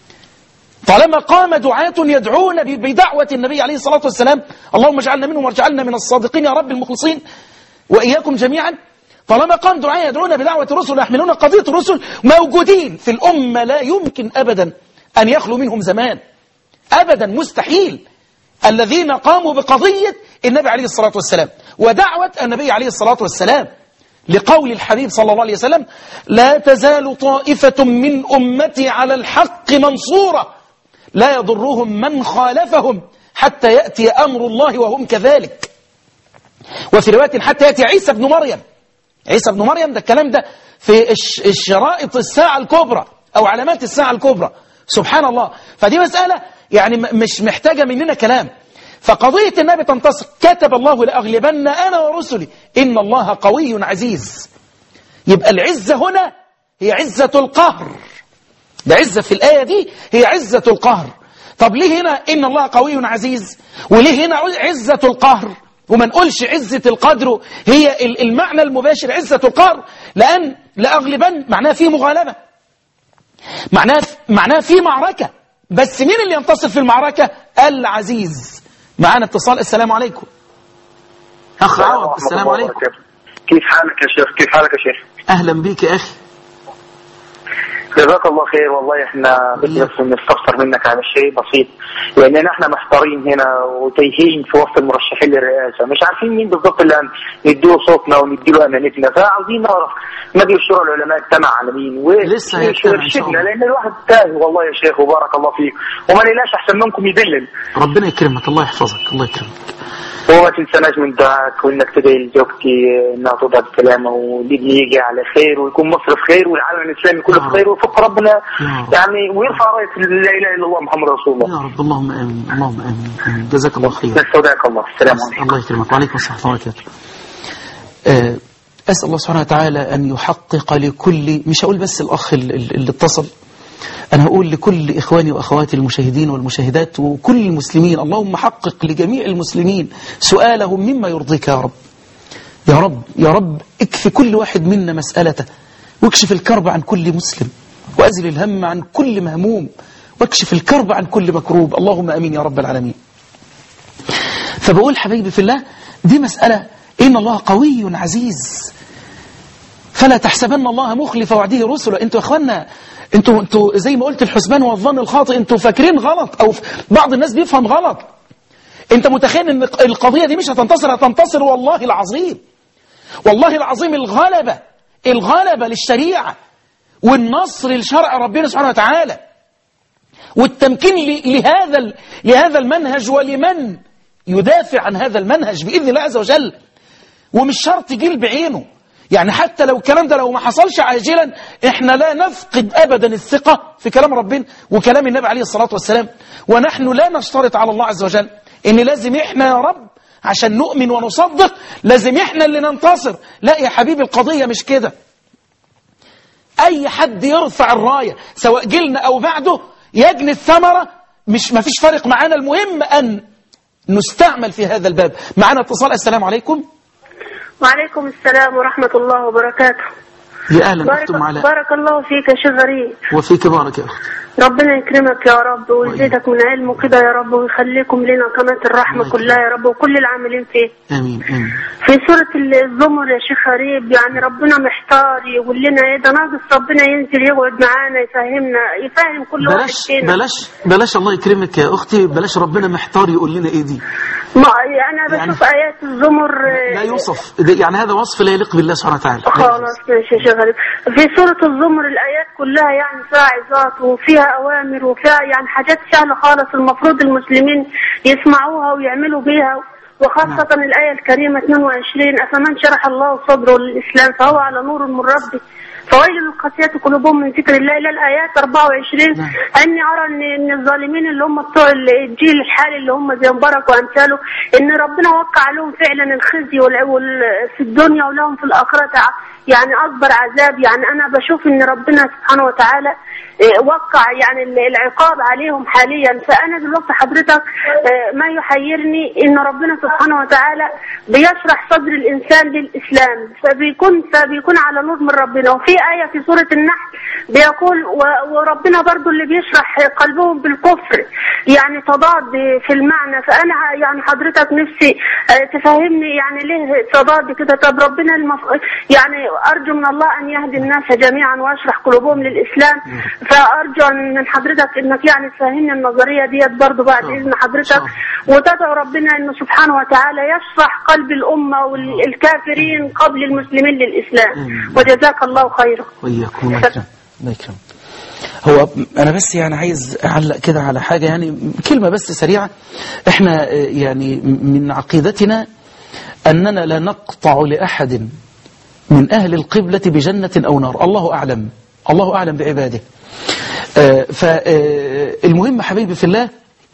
طالما قام دعاة يدعون بدعوة النبي عليه الصلاة والسلام اللهم اجعلنا منهم واجعلنا من الصادقين يا رب المخلصين وإياكم جميعا طالما قام دعاة يدعون بدعوة الرسل ويحملون قضية الرسل موجودين في الأمة لا يمكن أبدا أن يخلو منهم زمان أبدا مستحيل الذين قاموا بقضية النبي عليه الصلاة والسلام ودعوة النبي عليه الصلاة والسلام لقول الحبيب صلى الله عليه وسلم لا تزال طائفة من أمتي على الحق منصورة لا يضرهم من خالفهم حتى يأتي أمر الله وهم كذلك وفي رواية حتى يأتي عيسى بن مريم عيسى بن مريم ده الكلام ده في الش- الشرائط الساعة الكبرى أو علامات الساعة الكبرى سبحان الله فدي مسألة يعني م- مش محتاجة مننا كلام فقضية النبي تنتصر كتب الله لأغلبن أنا ورسلي إن الله قوي عزيز يبقى العزة هنا هي عزة القهر ده عزة في الآية دي هي عزة القهر طب ليه هنا إن الله قوي عزيز وليه هنا عزة القهر وما نقولش عزة القدر هي ال- المعنى المباشر عزة القهر لأن لأغلبن معناه في مغالبة معناه معناه في معركة بس مين اللي ينتصر في المعركة العزيز معانا اتصال السلام عليكم أخ عوض السلام عليكم كيف حالك يا شيخ كيف حالك يا شيخ أهلا بيك يا أخي جزاك الله خير والله احنا بدي بس نستفسر منك على شيء بسيط لاننا احنا محتارين هنا وتايهين في وسط المرشحين للرئاسه مش عارفين مين بالضبط اللي نديله صوتنا ونديله امانتنا فعاوزين نعرف مجلس شورى العلماء اجتمع على مين لسه هيجتمع إن شاء الله. لان الواحد تايه والله يا شيخ وبارك الله فيك وما نلاش احسن منكم يدلل ربنا يكرمك الله يحفظك الله يكرمك وما تنساناش من دعائك وانك تدعي لزوجتي انها تضع بسلامه وابني يجي على خير ويكون مصر في خير والعالم الاسلامي كله في خير ويفك ربنا رب. يعني ويرفع رايه لا اله الا الله محمد رسول الله يا رب اللهم امين اللهم امين آمين. جزاك الله خير نستودعك الله السلام عليكم الله يكرمك وعليكم السلام ورحمه الله وبركاته آه، أسأل الله سبحانه وتعالى أن يحقق لكل مش هقول بس الأخ ال- ال- اللي اتصل أنا هقول لكل إخواني وأخواتي المشاهدين والمشاهدات وكل المسلمين اللهم حقق لجميع المسلمين سؤالهم مما يرضيك يا رب يا رب يا رب اكفي كل واحد منا مسألته واكشف الكرب عن كل مسلم وأزل الهم عن كل مهموم واكشف الكرب عن كل مكروب اللهم أمين يا رب العالمين فبقول حبيبي في الله دي مسألة إن الله قوي عزيز فلا تحسبن الله مخلف وعده رسله انتوا يا اخوانا انتوا انتوا زي ما قلت الحسبان والظن الخاطئ انتوا فاكرين غلط او ف- بعض الناس بيفهم غلط انت متخيل ان القضية دي مش هتنتصر هتنتصر والله العظيم والله العظيم الغلبة الغلبة للشريعة والنصر لشرع ربنا سبحانه وتعالى والتمكين ل- لهذا ال- لهذا المنهج ولمن يدافع عن هذا المنهج بإذن الله عز وجل ومش شرط جيل بعينه يعني حتى لو الكلام ده لو ما حصلش عاجلا احنا لا نفقد ابدا الثقة في كلام ربنا وكلام النبي عليه الصلاة والسلام ونحن لا نشترط على الله عز وجل ان لازم احنا يا رب عشان نؤمن ونصدق لازم احنا اللي ننتصر لا يا حبيبي القضية مش كده اي حد يرفع الراية سواء جيلنا او بعده يجني الثمرة مش ما فيش فرق معانا المهم ان نستعمل في هذا الباب معنا اتصال السلام عليكم وعليكم السلام ورحمة الله وبركاته يا اهلا بارك, اختم على بارك الله فيك يا شيخ غريب وفيك بارك يا اخت ربنا يكرمك يا رب ويزيدك من علمه كده يا رب ويخليكم لنا قناة الرحمة الله كلها يا رب وكل العاملين فيه امين امين في سورة الزمر يا شيخ غريب يعني ربنا محتار يقول لنا ايه ده ناقص ربنا ينزل يقعد معانا يفهمنا يفهم كل واحد بلاش فينا بلاش بلاش الله يكرمك يا اختي بلاش ربنا محتار يقول لنا ايه دي ما انا يعني- بشوف ايات الزمر لا يوصف ده يعني هذا وصف لا يليق بالله سبحانه وتعالى خلاص ماشي يا شيخ غريب في سورة الزمر الآيات كلها يعني فيها عظات وفيها أوامر وفيها يعني حاجات سهلة خالص المفروض المسلمين يسمعوها ويعملوا بيها وخاصة الآية الكريمة 22 أفمن شرح الله صدره للإسلام فهو على نور من ربه فويل للقاسية قلوبهم من ذكر الله إلى الآيات 24 نعم. أني أرى إن إن الظالمين اللي هم بتوع الجيل الحالي اللي هم زي مبارك وأمثاله إن ربنا وقع عليهم فعلا الخزي وال- وال- في الدنيا ولهم في الآخرة ع- يعني أكبر عذاب يعني أنا بشوف إن ربنا سبحانه وتعالى آه، وقع يعني ال- العقاب عليهم حاليا فأنا دلوقتي حضرتك آه، ما يحيرني إن ربنا سبحانه وتعالى بيشرح صدر الإنسان للإسلام فبيكون فبيكون على نور من ربنا وفي آية في سورة النحل بيقول و- وربنا برضو اللي بيشرح قلبهم بالكفر يعني تضاد في المعنى فأنا يعني حضرتك نفسي آه، تفهمني يعني ليه تضاد كده طب ربنا المف... يعني أرجو من الله أن يهدي الناس جميعا ويشرح قلوبهم للإسلام فأرجو أن من حضرتك أنك يعني تفهمني النظرية ديت برضو بعد شاء الله. إذن حضرتك شاء الله. وتدعو ربنا أنه سبحانه وتعالى يشرح قلب الأمة والكافرين قبل المسلمين للإسلام آمين. وجزاك الله خيرا وإياكم الله يكرم الله يكرم هو أنا بس يعني عايز أعلق كده على حاجة يعني كلمة بس سريعة إحنا آه، يعني من عقيدتنا أننا لا نقطع لأحد من أهل القبلة بجنة أو نار الله أعلم الله أعلم بعباده فالمهم حبيبي في الله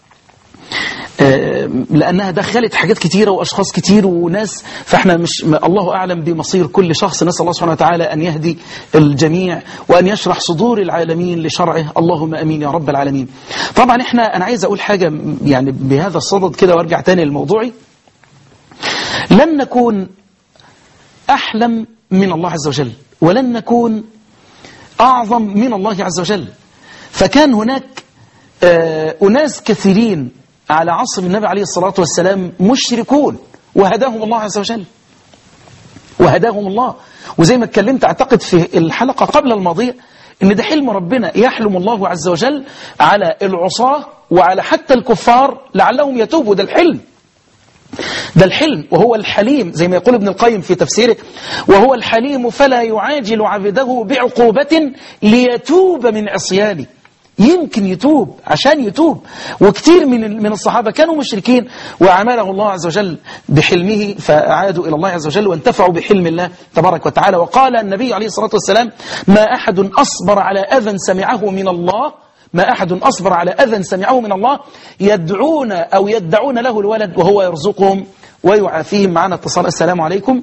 آه، لأنها دخلت حاجات كتيرة وأشخاص كتير وناس فإحنا مش ما- الله أعلم بمصير كل شخص نسأل الله سبحانه وتعالى أن يهدي الجميع وأن يشرح صدور العالمين لشرعه اللهم أمين يا رب العالمين طبعا إحنا أنا عايز أقول حاجة م- يعني بهذا الصدد كده وارجع تاني لموضوعي لن نكون أحلم من الله عز وجل ولن نكون أعظم من الله عز وجل فكان هناك آه، أناس كثيرين على عصر النبي عليه الصلاة والسلام مشركون وهداهم الله عز وجل وهداهم الله وزي ما اتكلمت أعتقد في الحلقة قبل الماضية إن ده حلم ربنا يحلم الله عز وجل على العصاة وعلى حتى الكفار لعلهم يتوبوا ده الحلم ده الحلم وهو الحليم زي ما يقول ابن القيم في تفسيره وهو الحليم فلا يعاجل عبده بعقوبة ليتوب من عصيانه يمكن يتوب عشان يتوب وكثير من من الصحابة كانوا مشركين وعمله الله عز وجل بحلمه فعادوا إلى الله عز وجل وانتفعوا بحلم الله تبارك وتعالى وقال النبي عليه الصلاة والسلام ما أحد أصبر على أذى سمعه من الله ما أحد أصبر على أذى سمعه من الله يدعون أو يدعون له الولد وهو يرزقهم ويعافيهم معنا اتصال السلام عليكم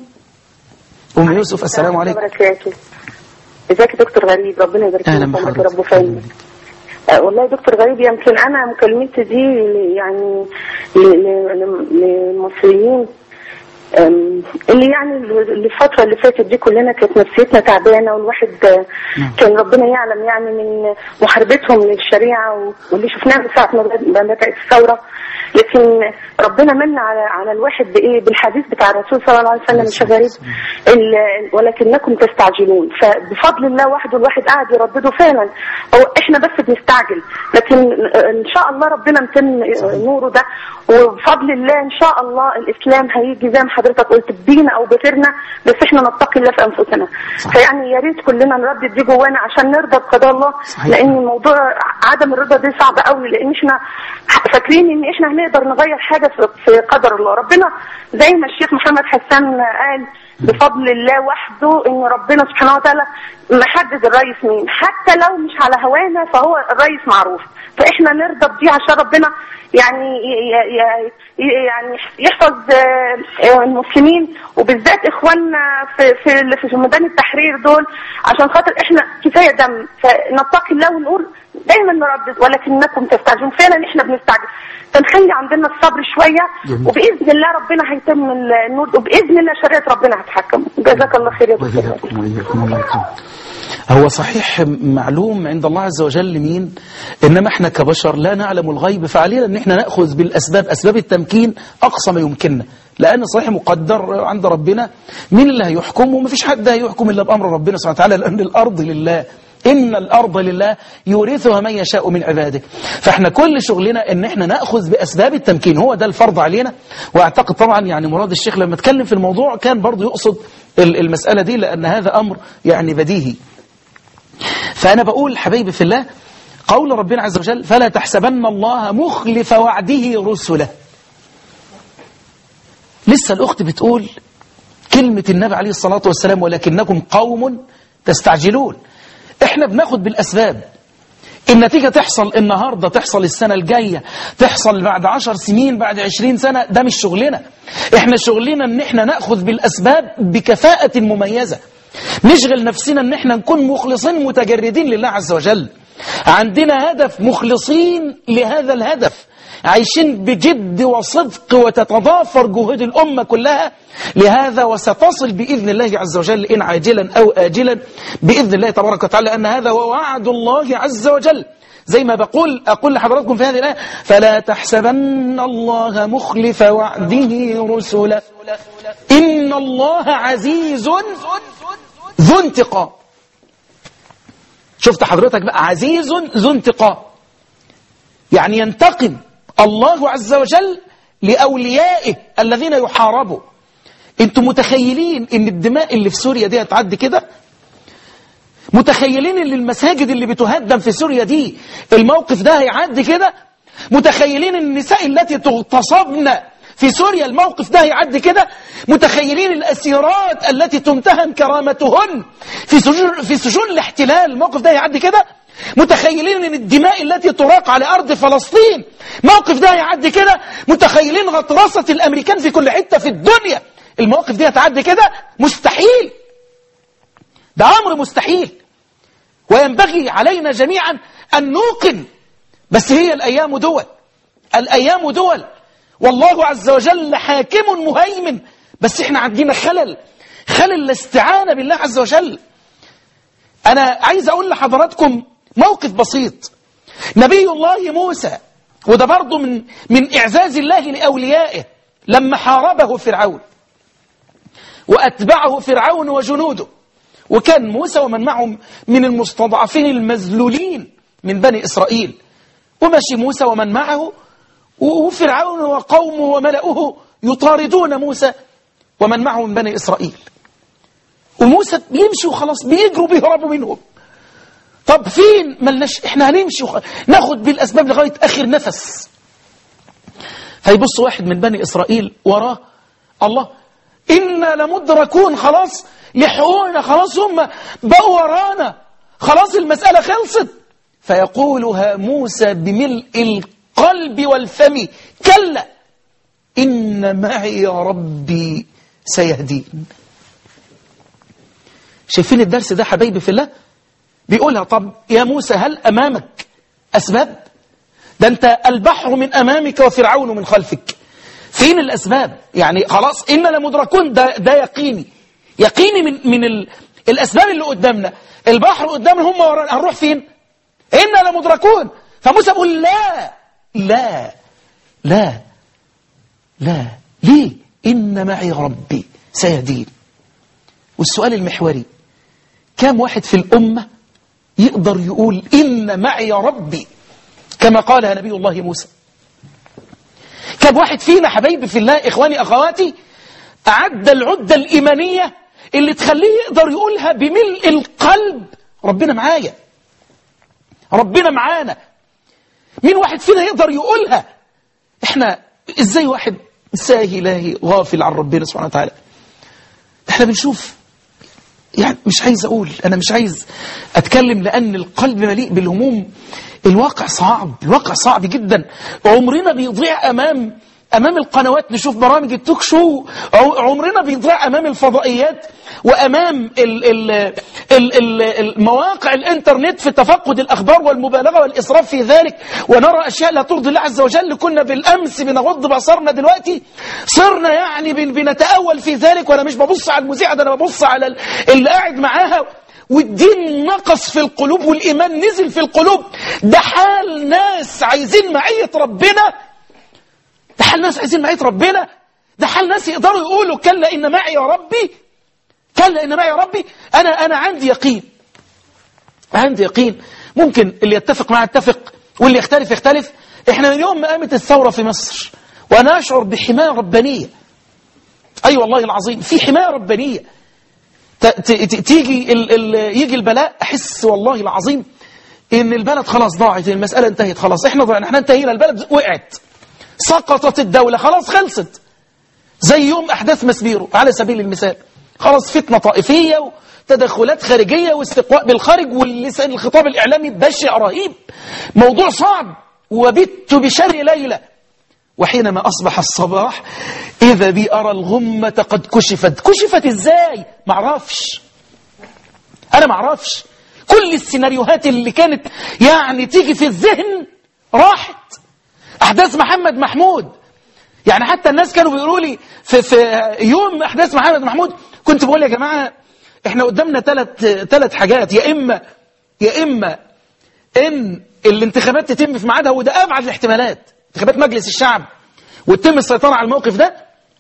أم يوسف السلام عليكم وبركاته ازيك يا دكتور غريب ربنا يبارك أهلا فيك بحضرتك. يا رب فايد والله يا دكتور غريب يمكن انا مكالمتي دي يعني ل- ل- ل- للمصريين أم، اللي يعني اللي الفترة اللي فاتت دي كلنا كانت نفسيتنا تعبانة والواحد آه، كان ربنا يعلم يعني من محاربتهم للشريعة و- واللي شفناه من ساعة ما بدأ- ما بدأت الثورة لكن ربنا من على على الواحد بايه بالحديث بتاع الرسول صلى الله عليه وسلم مش غريب ال- ولكنكم تستعجلون فبفضل الله وحده الواحد قاعد يردده فعلا هو احنا بس بنستعجل لكن ان شاء الله ربنا متم نوره ده وبفضل الله ان شاء الله الاسلام هيجي زي ما حضرتك قلت بينا او بغيرنا بس احنا نتقي الله في انفسنا فيعني يا ريت كلنا نردد دي جوانا عشان نرضى بقضاء الله صحيح. لان الموضوع عدم الرضا دي صعب قوي لان احنا فاكرين ان احنا هنقدر نغير حاجه في في قدر الله ربنا زي ما الشيخ محمد حسان قال بفضل الله وحده ان ربنا سبحانه وتعالى محدد الرئيس مين حتى لو مش على هوانا فهو الرئيس معروف فاحنا نرضى بدي عشان ربنا يعني ي- ي- ي- يعني يحفظ آه، آه، المسلمين وبالذات اخواننا في في اللي في ميدان التحرير دول عشان خاطر احنا كفايه دم فنتقي الله ونقول دايما نردد ولكنكم تستعجلون فعلا احنا بنستعجل فنخلي عندنا الصبر شويه جميل. وباذن الله ربنا هيتم النور وباذن الله شريعه ربنا هتحكم جزاك الله خير يا دكتور وإياكم وإياكم الله يكرمك. هو صحيح معلوم عند الله عز وجل مين إنما احنا كبشر لا نعلم الغيب فعلينا ان احنا نأخذ بالأسباب أسباب التمكين أقصى ما يمكننا لأن صحيح مقدر عند ربنا مين اللي هيحكم ومفيش حد هيحكم إلا بأمر ربنا سبحانه وتعالى لأن الأرض لله إن الأرض لله يورثها من يشاء من عباده فإحنا كل شغلنا إن إحنا نأخذ بأسباب التمكين هو ده الفرض علينا وأعتقد طبعا يعني مراد الشيخ لما اتكلم في الموضوع كان برضو يقصد ال- المسألة دي لأن هذا أمر يعني بديهي فأنا بقول حبايبي في الله قول ربنا عز وجل فلا تحسبن الله مخلف وعده رسله لسه الأخت بتقول كلمة النبي عليه الصلاة والسلام ولكنكم قوم تستعجلون احنا بناخد بالأسباب النتيجة تحصل النهاردة تحصل السنة الجاية تحصل بعد عشر سنين بعد عشرين سنة ده مش شغلنا احنا شغلنا ان احنا نأخذ بالأسباب بكفاءة مميزة نشغل نفسنا ان احنا نكون مخلصين متجردين لله عز وجل عندنا هدف مخلصين لهذا الهدف عايشين بجد وصدق وتتضافر جهود الأمة كلها لهذا وستصل بإذن الله عز وجل إن عاجلا أو آجلا بإذن الله تبارك وتعالى أن هذا هو وعد الله عز وجل زي ما بقول أقول لحضراتكم في هذه الآية فلا تحسبن الله مخلف وعده رسلا إن الله عزيز ذو انتقام شفت حضرتك بقى عزيز ذو انتقام يعني ينتقم الله عز وجل لأوليائه الذين يحاربوا انتم متخيلين ان الدماء اللي في سوريا دي هتعدي كده متخيلين ان المساجد اللي بتهدم في سوريا دي الموقف ده هيعدي كده متخيلين ان النساء التي تغتصبن في سوريا الموقف ده هيعدي كده متخيلين الأسيرات التي تمتهن كرامتهن في سجون, في سجون الاحتلال الموقف ده هيعدي كده متخيلين ان الدماء التي تراق على أرض فلسطين موقف ده هيعدي كده متخيلين غطرسة الأمريكان في كل حتة في الدنيا المواقف دي هتعدي كده مستحيل ده أمر مستحيل وينبغي علينا جميعا أن نوقن بس هي الأيام دول الأيام دول والله عز وجل حاكم مهيمن بس احنا عندنا خلل خلل الاستعانة بالله عز وجل أنا عايز أقول لحضراتكم موقف بسيط نبي الله موسى وده برضه من من إعزاز الله لأوليائه لما حاربه فرعون وأتبعه فرعون وجنوده وكان موسى ومن معهم من المستضعفين المذلولين من بني إسرائيل ومشي موسى ومن معه وفرعون وقومه وملأه يطاردون موسى ومن معه من بني إسرائيل وموسى بيمشي وخلاص بيجروا بيهربوا منهم طب فين ملناش احنا هنمشي وخ... ناخد بالاسباب لغايه اخر نفس فيبص واحد من بني اسرائيل وراه الله انا لمدركون خلاص لحقونا خلاص هم بقوا ورانا خلاص المساله خلصت فيقولها موسى بملء القلب والفم كلا ان معي ربي سيهدين شايفين الدرس ده حبايبي في الله بيقولها طب يا موسى هل أمامك أسباب ده أنت البحر من أمامك وفرعون من خلفك فين الأسباب يعني خلاص إننا لمدركون ده, ده يقيني يقيني من, من ال الأسباب اللي قدامنا البحر قدامنا هم ورانا هنروح فين إننا لمدركون فموسى بيقول لا لا لا لا ليه إن معي ربي سيهدين والسؤال المحوري كم واحد في الأمة يقدر يقول إن معي ربي كما قالها نبي الله موسى كم واحد فينا حبايبي في الله إخواني أخواتي أعد العدة الإيمانية اللي تخليه يقدر يقولها بملء القلب ربنا معايا ربنا معانا مين واحد فينا يقدر يقولها احنا ازاي واحد ساهي لاهي غافل عن ربنا سبحانه وتعالى احنا بنشوف يعني مش عايز أقول أنا مش عايز أتكلم لأن القلب مليء بالهموم الواقع صعب الواقع صعب جدا عمرنا بيضيع أمام أمام القنوات نشوف برامج التوك شو عمرنا بيضيع أمام الفضائيات وأمام ال ال ال ال المواقع الإنترنت في تفقد الأخبار والمبالغة والإسراف في ذلك ونرى أشياء لا ترضي الله عز وجل كنا بالأمس بنغض بصرنا دلوقتي صرنا يعني بن- بنتأول في ذلك وأنا مش ببص على المذيعة ده أنا ببص على ال- اللي قاعد معاها والدين نقص في القلوب والإيمان نزل في القلوب ده حال ناس عايزين معية ربنا ده حال ناس عايزين معية ربنا ده حال ناس يقدروا يقولوا كلا إن معي يا ربي كلا إن معي يا ربي أنا أنا عندي يقين عندي يقين ممكن اللي يتفق معي يتفق واللي يختلف يختلف احنا من يوم ما قامت الثورة في مصر وأنا أشعر بحماية ربانية أي أيوة والله العظيم في حماية ربانية ت- ت- ت- تيجي ال ال يجي البلاء أحس والله العظيم إن البلد خلاص ضاعت المسألة انتهت خلاص احنا ضعنا احنا انتهينا البلد وقعت سقطت الدولة خلاص خلصت زي يوم أحداث مسبيرو على سبيل المثال خلاص فتنة طائفية وتدخلات خارجية واستقواء بالخارج واللسان الخطاب الإعلامي بشع رهيب موضوع صعب وبت بشر ليلة وحينما أصبح الصباح إذا بي أرى الغمة قد كشفت كشفت إزاي معرفش أنا معرفش كل السيناريوهات اللي كانت يعني تيجي في الذهن راحت أحداث محمد محمود يعني حتى الناس كانوا بيقولوا لي في, في يوم أحداث محمد محمود كنت بقول يا جماعة احنا قدامنا ثلاث ثلاث حاجات يا إما يا إما إن الانتخابات تتم في ميعادها وده أبعد الاحتمالات انتخابات مجلس الشعب وتتم السيطرة على الموقف ده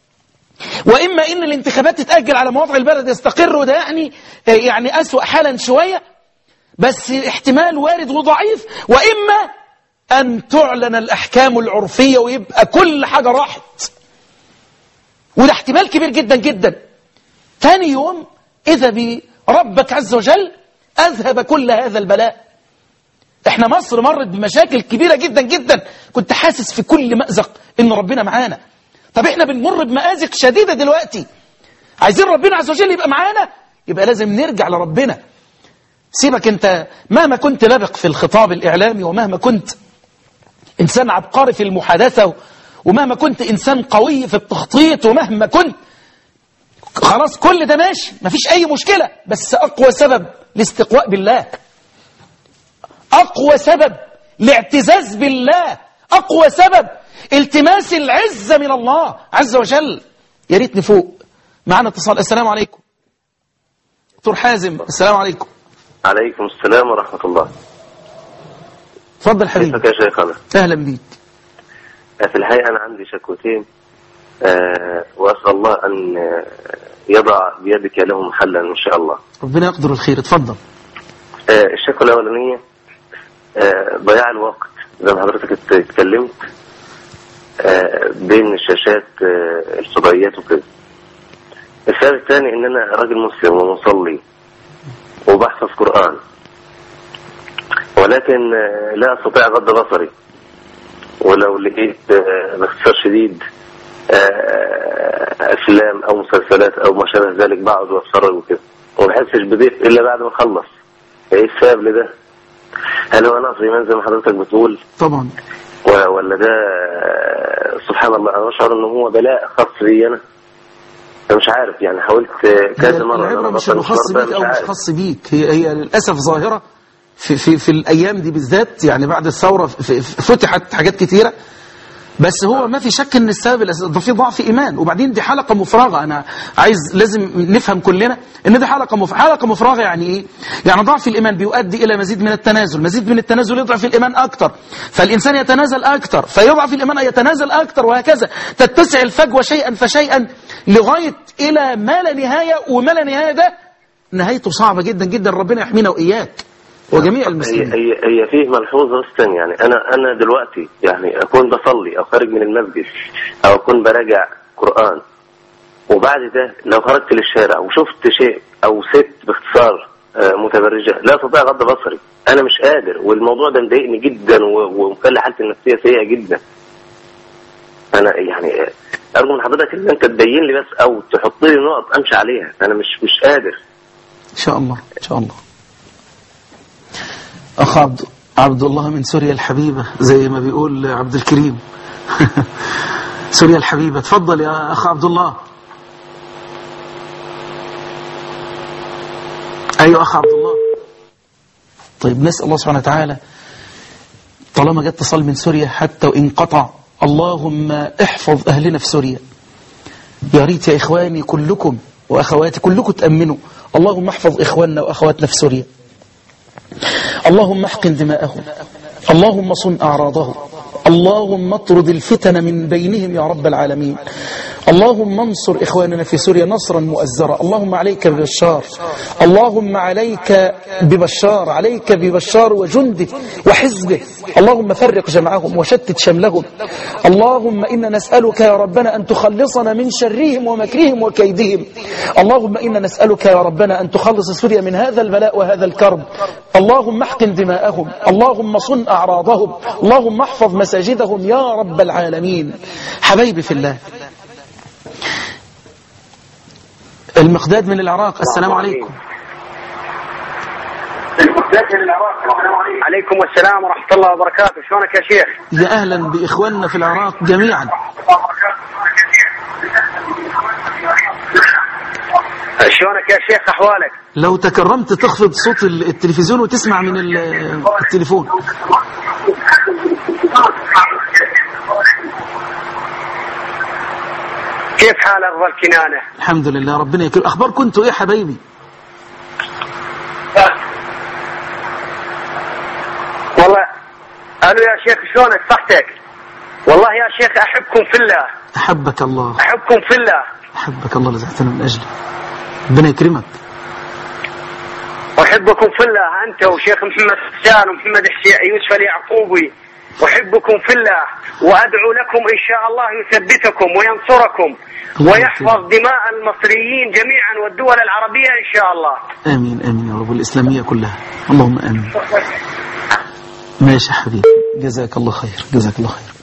وإما إن الانتخابات تتأجل على مواضع البلد يستقر وده يعني يعني أسوأ حالا شوية بس احتمال وارد وضعيف وإما أن تعلن الأحكام العرفية ويبقى كل حاجة راحت وده احتمال كبير جدا جدا ثاني يوم إذا بربك عز وجل أذهب كل هذا البلاء احنا مصر مرت بمشاكل كبيرة جدا جدا كنت حاسس في كل مأزق ان ربنا معانا طب احنا بنمر بمآزق شديدة دلوقتي عايزين ربنا عز وجل يبقى معانا يبقى لازم نرجع لربنا سيبك انت مهما كنت لبق في الخطاب الإعلامي ومهما كنت إنسان عبقري في المحادثة ومهما كنت إنسان قوي في التخطيط ومهما كنت خلاص كل ده ماشي مفيش أي مشكلة بس أقوى سبب لاستقواء بالله أقوى سبب لاعتزاز بالله أقوى سبب التماس العزة من الله عز وجل يا ريت نفوق معنا اتصال السلام عليكم دكتور حازم السلام عليكم عليكم السلام ورحمة الله اتفضل حبيبي كيفك يا شيخنا اهلا بيك في الحقيقة أنا عندي شكوتين آه، وأسأل الله أن آه، يضع بيدك لهم حلا إن شاء الله ربنا يقدر الخير اتفضل آه، الشكوى الأولانية آه، ضياع الوقت زي ما حضرتك ات- اتكلمت آه، بين الشاشات آه، الفضائيات وكده السبب الثاني ان انا راجل مسلم ومصلي وبحفظ قرآن ولكن آه، لا استطيع غض بصري ولو لقيت آه، باختصار شديد آه، افلام او مسلسلات او ما شابه ذلك بقعد واتفرج وكده وما بحسش بضيق الا بعد ما اخلص ايه السبب لده؟ هل هو نقص ايمان زي ما حضرتك بتقول طبعا و- ولا ده آه، سبحان الله انا بشعر ان هو بلاء خاص بي انا أنا مش عارف يعني حاولت آه، كذا مره إن أنا العبرة مش أبطل انه خاص المشوار بيك ده، او مش مش عارف. خاص بيك هي هي للاسف ظاهرة في في في الايام دي بالذات يعني بعد الثورة في- في- فتحت حاجات كتيرة بس هو ما في شك ان السبب الأساسي ده في ضعف ايمان وبعدين دي حلقه مفرغه انا عايز لازم نفهم كلنا ان دي حلقه مف... حلقه مفرغه يعني ايه يعني ضعف الايمان بيؤدي الى مزيد من التنازل مزيد من التنازل يضعف الايمان اكتر فالانسان يتنازل اكتر فيضعف الايمان يتنازل اكتر وهكذا تتسع الفجوه شيئا فشيئا لغايه الى ما لا نهايه وما لا نهايه ده نهايته صعبه جدا جدا ربنا يحمينا واياك وجميع هي المسلمين هي هي فيه ملحوظه بس تانية يعني انا انا دلوقتي يعني اكون بصلي او خارج من المسجد او اكون براجع قران وبعد ده لو خرجت للشارع وشفت شيء او ست باختصار آه، متبرجه لا استطيع غض بصري انا مش قادر والموضوع ده مضايقني جدا و- ومخلي حالتي النفسيه سيئه جدا انا يعني آه، ارجو من حضرتك ان انت تبين لي بس او تحط لي نقط امشي عليها انا مش مش قادر إن شاء الله إن شاء الله أخ عبد, عبد الله من سوريا الحبيبة زي ما بيقول عبد الكريم سوريا الحبيبة تفضل يا أخ عبد الله أيوة أخ عبد الله طيب نسأل الله سبحانه وتعالى طالما جاء اتصال من سوريا حتى وإن قطع اللهم احفظ أهلنا في سوريا يا ريت يا إخواني كلكم وأخواتي كلكم تأمنوا اللهم احفظ إخواننا وأخواتنا في سوريا اللهم احقن دماءهم اللهم صن أعراضهم اللهم اطرد الفتن من بينهم يا رب العالمين اللهم انصر إخواننا في سوريا نصرا مؤزرا اللهم عليك ببشار اللهم عليك ببشار عليك ببشار وجنده وحزبه اللهم فرق جمعهم وشتت شملهم اللهم إنا نسألك يا ربنا أن تخلصنا من شرهم ومكرهم وكيدهم اللهم إنا نسألك يا ربنا أن تخلص سوريا من هذا البلاء وهذا الكرب اللهم احقن دماءهم اللهم صن أعراضهم اللهم احفظ مساجدهم يا رب العالمين حبايبي في الله المقداد من العراق السلام عليكم عليكم السلام ورحمة الله وبركاته شلونك يا شيخ يا أهلا بإخواننا في العراق جميعا شلونك يا شيخ أحوالك لو تكرمت تخفض صوت التلفزيون وتسمع من ال- التليفون كيف حال أرض الكنانة الحمد لله ربنا يكرم أخبار كنتوا إيه حبايبي والله ألو يا شيخ شلونك صحتك والله يا شيخ أحبكم في الله أحبك الله أحبكم في الله أحبك الله لزعتنا من أجلي ربنا يكرمك أحبكم في الله أنت وشيخ محمد حسان ومحمد حسين يوسف اليعقوبي أحبكم في الله وأدعو لكم إن شاء الله يثبتكم وينصركم الله ويحفظ دماء المصريين جميعا والدول العربية إن شاء الله آمين آمين يا رب والإسلامية كلها اللهم آمين ماشي يا حبيبي جزاك الله خير جزاك الله خير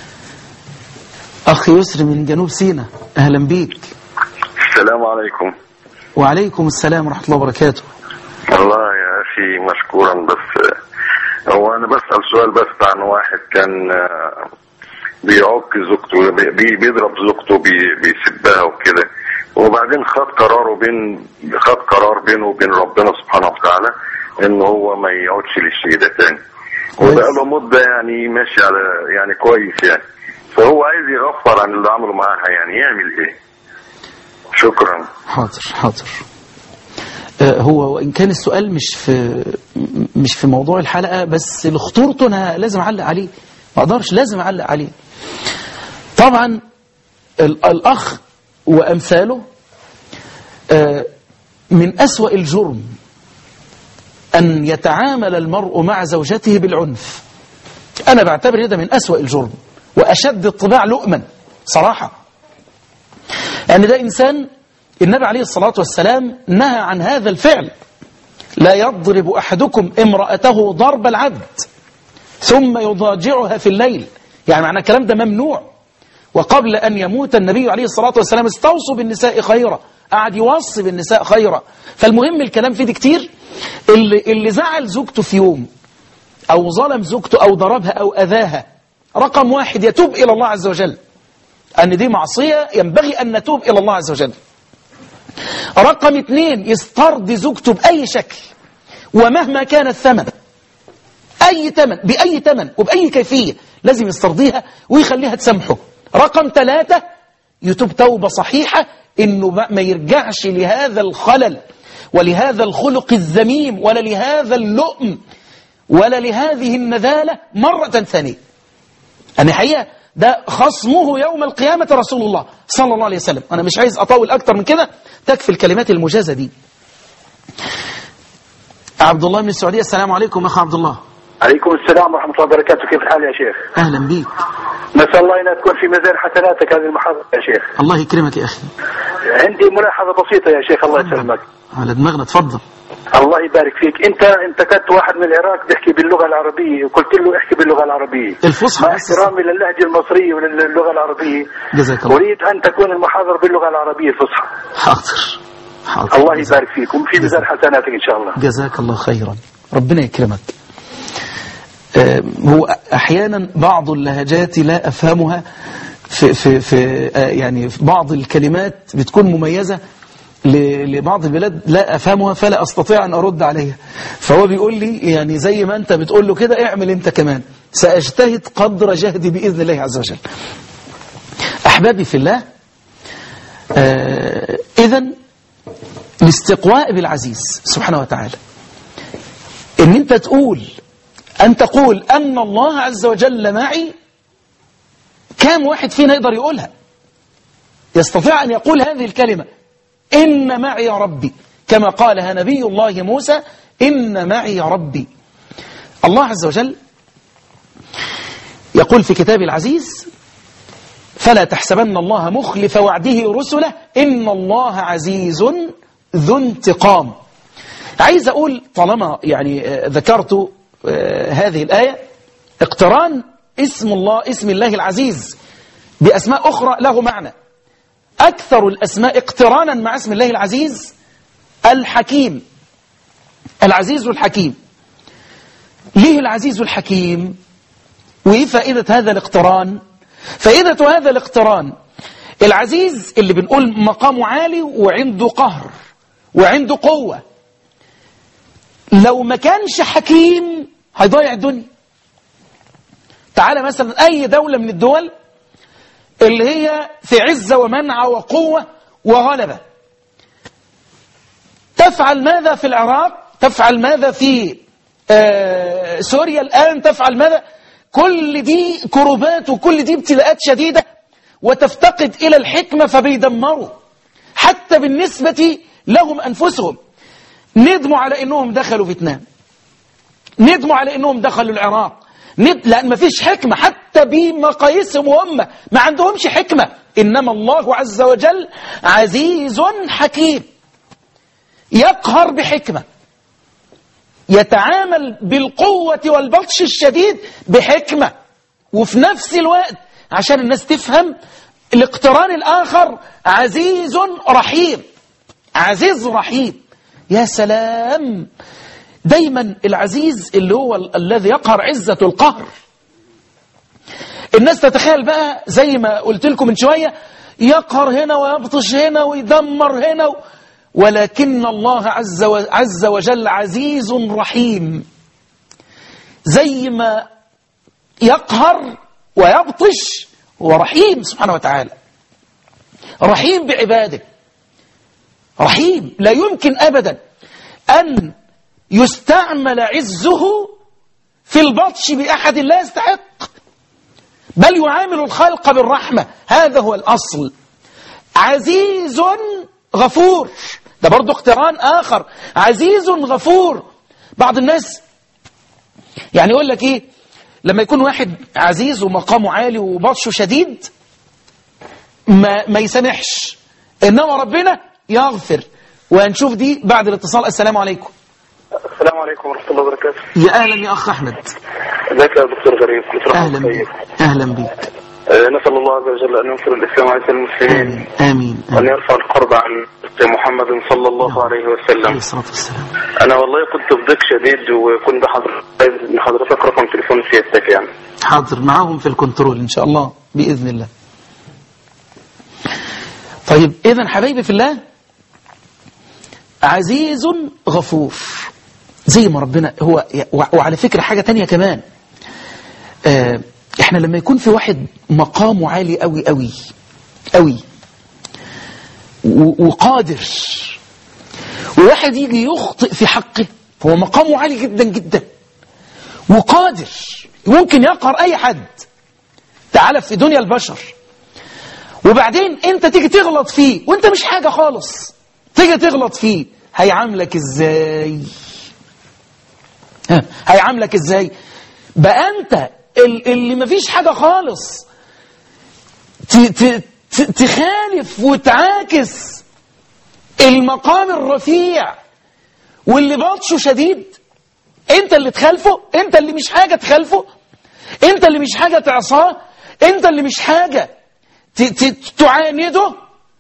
أخ يسر من جنوب سيناء أهلا بيك السلام عليكم وعليكم السلام ورحمة الله وبركاته والله يا أخي مشكورا بس هو أنا بسأل سؤال بس عن واحد كان آه، بيعك زوجته بي- بيضرب زوجته بي- بيسبها وكده وبعدين خد قراره بين خد قرار بينه وبين ربنا سبحانه وتعالى ان هو ما يقعدش للشيء ده تاني وبقى له مده يعني ماشي على يعني كويس يعني فهو عايز يغفر عن اللي عمله معاها يعني يعمل ايه؟ شكرا حاضر حاضر آه، هو وإن كان السؤال مش في مش في موضوع الحلقة بس لخطورته أنا لازم أعلق عليه ما أقدرش لازم أعلق عليه طبعا ال- الأخ وأمثاله آه، من أسوأ الجرم أن يتعامل المرء مع زوجته بالعنف أنا بعتبر ده من أسوأ الجرم وأشد الطباع لؤما صراحة يعني ده إنسان النبي عليه الصلاة والسلام نهى عن هذا الفعل لا يضرب أحدكم امرأته ضرب العبد ثم يضاجعها في الليل يعني معنى الكلام ده ممنوع وقبل أن يموت النبي عليه الصلاة والسلام استوصوا بالنساء خيرا قعد يوصي بالنساء خيرا فالمهم الكلام فيه دي كتير اللي, اللي زعل زوجته في يوم أو ظلم زوجته أو ضربها أو أذاها رقم واحد يتوب إلى الله عز وجل أن دي معصية ينبغي أن نتوب إلى الله عز وجل رقم اثنين يسترضي زوجته بأي شكل ومهما كان الثمن أي ثمن بأي ثمن وبأي كيفية لازم يسترضيها ويخليها تسامحه رقم ثلاثة يتوب توبة صحيحة إنه ما يرجعش لهذا الخلل ولهذا الخلق الذميم ولا لهذا اللؤم ولا لهذه النذالة مرة ثانية أنا حقيقة ده خصمه يوم القيامة رسول الله صلى الله عليه وسلم أنا مش عايز أطول أكتر من كده تكفي الكلمات المجازة دي عبد الله من السعودية السلام عليكم أخ عبد الله عليكم السلام ورحمة الله وبركاته كيف الحال يا شيخ أهلا بيك نسأل الله أنها تكون في ميزان حسناتك هذه المحاضرة يا شيخ الله يكرمك يا أخي عندي ملاحظة بسيطة يا شيخ الله يسلمك على دماغنا اتفضل الله يبارك فيك انت انت كنت واحد من العراق بيحكي باللغه العربيه وقلت له احكي باللغه العربيه الفصحى مع بس. احترامي للهجه المصريه وللغه العربيه جزاك الله اريد ان تكون المحاضره باللغه العربيه الفصحى حاضر حاضر الله يبارك فيك وفي ميزان حسناتك ان شاء الله جزاك الله خيرا ربنا يكرمك آه، هو أحيانا بعض اللهجات لا أفهمها في, في, في آه، يعني في بعض الكلمات بتكون مميزة ل- لبعض البلاد لا أفهمها فلا أستطيع أن أرد عليها فهو بيقول لي يعني زي ما أنت بتقول له كده اعمل أنت كمان سأجتهد قدر جهدي بإذن الله عز وجل أحبابي في الله آه إذا الاستقواء بالعزيز سبحانه وتعالى ان انت تقول ان تقول ان الله عز وجل معي كام واحد فينا يقدر يقولها يستطيع ان يقول هذه الكلمة ان معي ربي كما قالها نبي الله موسى ان معي ربي الله عز وجل يقول في كتابه العزيز فلا تحسبن الله مخلف وعده رسله إن الله عزيز ذو انتقام عايز أقول طالما يعني آه، ذكرت آه، هذه الآية اقتران اسم الله اسم الله العزيز بأسماء أخرى له معنى أكثر الأسماء اقترانا مع اسم الله العزيز الحكيم العزيز الحكيم ليه العزيز الحكيم وإيه فائدة هذا الاقتران فائدة هذا الاقتران العزيز اللي بنقول مقامه عالي وعنده قهر وعنده قوة لو ما كانش حكيم هيضيع الدنيا تعالى مثلا أي دولة من الدول اللي هي في عزة ومنعة وقوة وغلبة تفعل ماذا في العراق تفعل ماذا في آه سوريا الآن تفعل ماذا كل دي كروبات وكل دي ابتلاءات شديدة وتفتقد إلى الحكمة فبيدمروا حتى بالنسبة لهم أنفسهم ندموا على أنهم دخلوا فيتنام ندموا على أنهم دخلوا العراق ند... لأن ما فيش حكمة حتى بمقاييسهم هم ما عندهمش حكمة إنما الله عز وجل عزيز حكيم يقهر بحكمة يتعامل بالقوة والبطش الشديد بحكمة وفي نفس الوقت عشان الناس تفهم الاقتران الآخر عزيز رحيم عزيز رحيم يا سلام دايما العزيز اللي هو ال الذي يقهر عزة القهر الناس تتخيل بقى زي ما قلت لكم من شوية يقهر هنا ويبطش هنا ويدمر هنا و... ولكن الله عز, و... عز وجل عزيز رحيم زي ما يقهر ويبطش هو رحيم سبحانه وتعالى رحيم بعباده رحيم لا يمكن أبدا أن يستعمل عزه في البطش بأحد لا يستحق بل يعامل الخلق بالرحمة هذا هو الأصل عزيز غفور ده برضو اقتران آخر عزيز غفور بعض الناس يعني يقول لك ايه لما يكون واحد عزيز ومقامه عالي وبطشه شديد ما, ما يسامحش إنما ربنا يغفر وهنشوف دي بعد الاتصال السلام عليكم السلام عليكم ورحمة الله وبركاته يا أهلا يا أخ أحمد ازيك يا دكتور غريب كل سنة أهلا وانت طيب. بك أهلا بك آه، نسأل الله عز وجل أن ينصر الإسلام وعز المسلمين آمين آمين وأن آمين. يرفع القرب عن محمد صلى الله عليه عليه وسلم الصلاة والسلام أنا والله كنت بضيق شديد وكنت بحضر عايز من حضرتك رقم تليفون سيادتك يعني حاضر معاهم في الكنترول إن شاء الله بإذن الله طيب إذا حبايبي في الله عزيز غفور زي ما ربنا هو وعلى فكرة حاجة تانية كمان آه، احنا لما يكون في واحد مقامه عالي قوي قوي قوي و- وقادر وواحد يجي يخطئ في حقه هو مقامه عالي جدا جدا وقادر ممكن يقهر اي حد تعالى في دنيا البشر وبعدين انت تيجي تغلط فيه وانت مش حاجة خالص تيجي تغلط فيه هيعاملك ازاي ها، هيعاملك ازاي بقى انت ال- اللي مفيش حاجة خالص ت- ت- ت- تخالف وتعاكس المقام الرفيع واللي بطشه شديد انت اللي تخالفه انت اللي مش حاجة تخالفه انت اللي مش حاجة تعصاه انت اللي مش حاجة ت- ت- تعانده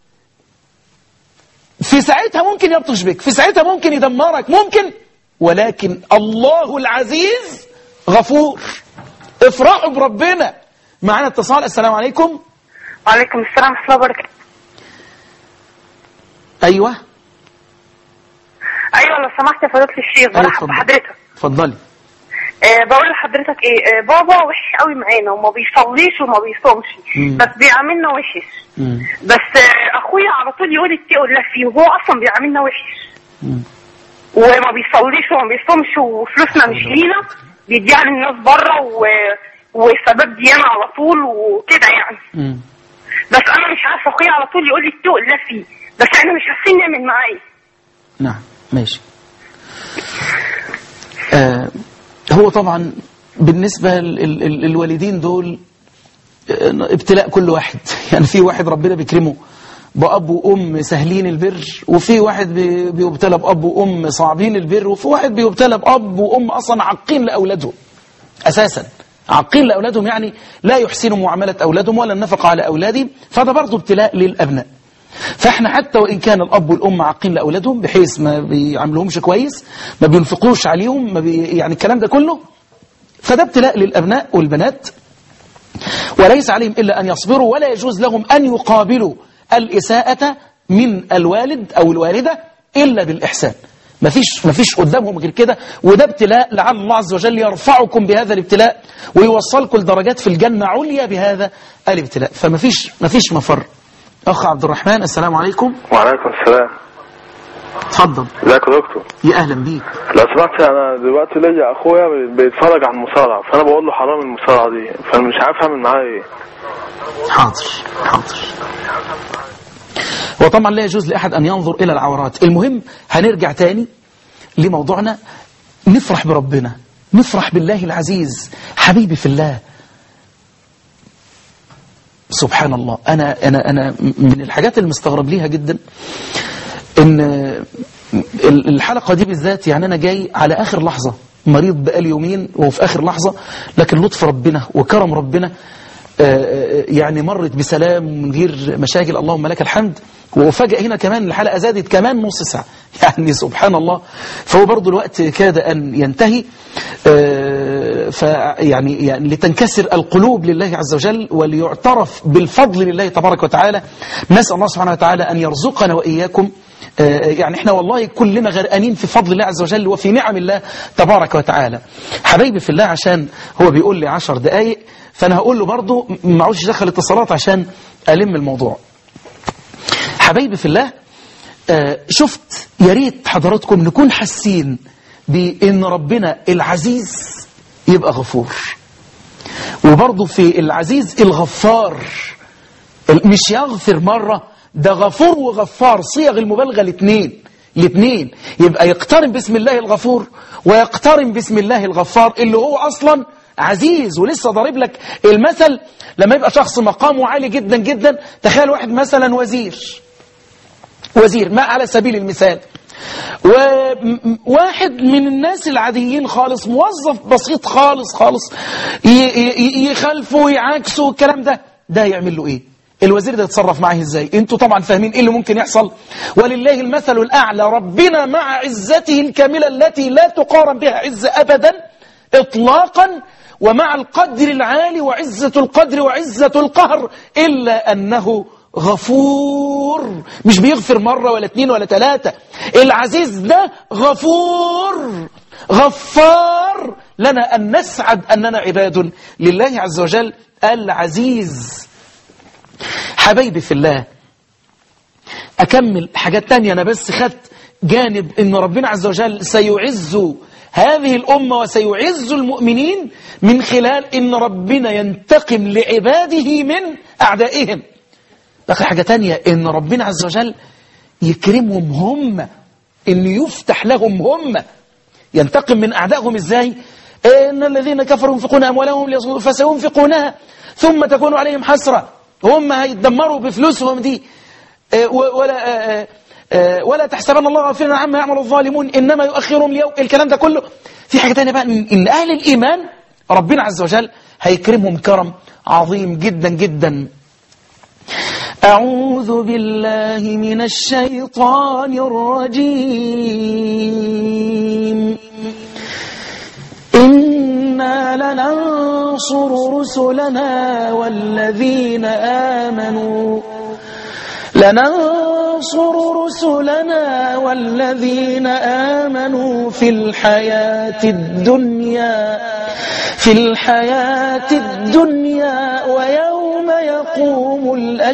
في ساعتها ممكن يبطش بك في ساعتها ممكن يدمرك ممكن ولكن الله العزيز غفور افرحوا بربنا معانا اتصال السلام عليكم وعليكم السلام ورحمة الله وبركاته ايوه أيوة لو سمحت يا فضيلة الشيخ أيوة، برحب اتفضل. بحضرتك اتفضلي أه بقول لحضرتك إيه أه بابا وحش قوي معانا وما بيصليش وما بيصومش مم. بس بيعاملنا وحش مم. بس أه أخويا على طول يقول اتقوا الله فيه وهو أصلا بيعاملنا وحش مم. وما بيصليش وما بيصومش وفلوسنا مش لينا بيديها للناس بره و... وسبب ديانة على طول وكده يعني مم. بس أنا مش عارفة أخويا على طول يقول لي اتقوا الله فيه بس احنا مش عارفين نعمل معاه إيه. نعم ماشي آه هو طبعا بالنسبة للوالدين دول آه، ابتلاء كل واحد يعني في واحد ربنا بيكرمه بأب وأم سهلين البر وفي واحد بي- بيبتلى بأب وأم صعبين البر وفي واحد بيبتلى بأب وأم أصلا عاقين لأولادهم أساسا عاقين لأولادهم يعني لا يحسنوا معاملة أولادهم ولا النفقة على أولادهم فده برضه ابتلاء للأبناء فاحنا حتى وإن كان الأب والأم عاقين لأولادهم بحيث ما بيعاملوهمش كويس ما بينفقوش عليهم ما بي يعني الكلام ده كله فده ابتلاء للأبناء والبنات وليس عليهم إلا أن يصبروا ولا يجوز لهم أن يقابلوا الإساءة من الوالد أو الوالدة إلا بالإحسان مفيش مفيش قدامهم غير كده وده ابتلاء لعل الله عز وجل يرفعكم بهذا الابتلاء ويوصلكم لدرجات في الجنة عليا بهذا الابتلاء فمفيش مفيش مفر أخ عبد الرحمن السلام عليكم وعليكم السلام اتفضل ازيك يا دكتور يا أهلا بيك لو سمحت انا دلوقتي ليا اخويا بيتفرج على المصارعه فانا بقول له حرام المصارعه دي فانا مش عارف اعمل معاه ايه حاضر حاضر وطبعا لا يجوز لأحد أن ينظر إلى العورات المهم هنرجع تاني لموضوعنا نفرح بربنا نفرح بالله العزيز حبيبي في الله سبحان الله أنا, أنا, أنا من الحاجات اللي مستغرب ليها جدا إن الحلقة دي بالذات يعني أنا جاي على آخر لحظة مريض بقالي يومين وفي آخر لحظة لكن لطف ربنا وكرم ربنا آه، يعني مرت بسلام من غير مشاكل اللهم لك الحمد وفجأة هنا كمان الحلقة زادت كمان نص ساعة يعني سبحان الله فهو برضو الوقت كاد أن ينتهي آه، فيعني يعني لتنكسر القلوب لله عز وجل وليعترف بالفضل لله تبارك وتعالى نسأل الله سبحانه وتعالى أن يرزقنا وإياكم آه، يعني احنا والله كلنا غرقانين في فضل الله عز وجل وفي نعم الله تبارك وتعالى حبايبي في الله عشان هو بيقول لي عشر دقايق فانا هقول له برضه ما عودش دخل اتصالات عشان ألم الموضوع حبايبي في الله آه، شفت يا ريت حضراتكم نكون حاسين بان ربنا العزيز يبقى غفور وبرضه في العزيز الغفار مش يغفر مرة ده غفور وغفار صيغ المبالغة الاثنين الاثنين يبقى يقترن باسم الله الغفور ويقترن باسم الله الغفار اللي هو أصلا عزيز ولسه ضارب لك المثل لما يبقى شخص مقامه عالي جدا جدا تخيل واحد مثلا وزير وزير ما على سبيل المثال وواحد من الناس العاديين خالص موظف بسيط خالص خالص ي- ي- يخالفه ويعاكسه الكلام ده ده يعمل له ايه الوزير ده يتصرف معاه ازاي انتوا طبعا فاهمين ايه اللي ممكن يحصل ولله المثل الاعلى ربنا مع عزته الكامله التي لا تقارن بها عزه ابدا اطلاقا ومع القدر العالي وعزه القدر وعزه القهر الا انه غفور مش بيغفر مرة ولا اتنين ولا تلاتة العزيز ده غفور غفار لنا أن نسعد أننا عباد لله عز وجل العزيز حبايبي في الله أكمل حاجات تانية أنا بس خدت جانب أن ربنا عز وجل سيعز هذه الأمة وسيعز المؤمنين من خلال أن ربنا ينتقم لعباده من أعدائهم لكن حاجة تانية ان ربنا عز وجل يكرمهم هم ان يفتح لهم هم ينتقم من اعدائهم ازاي ان الذين كفروا ينفقون اموالهم ليصدوا فسينفقونها ثم تكون عليهم حسرة هم هيتدمروا بفلوسهم دي آه، و- ولا آه، آه، ولا تحسبن الله غافلا عما يعمل الظالمون انما يؤخرهم ليوم الكلام ده كله في حاجة تانية بقى ان إن اهل الايمان ربنا عز وجل هيكرمهم كرم عظيم جدا جدا أعوذ بالله من الشيطان الرجيم إنا لننصر رسلنا والذين آمنوا لننصر رسلنا والذين آمنوا في الحياة الدنيا في الحياة الدنيا ويوم يقوم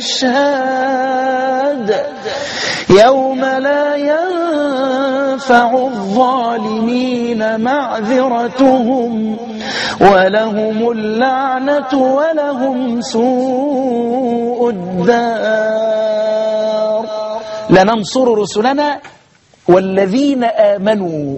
الأشهاد يوم لا ينفع الظالمين معذرتهم ولهم اللعنة ولهم سوء الدار لننصر رسلنا والذين آمنوا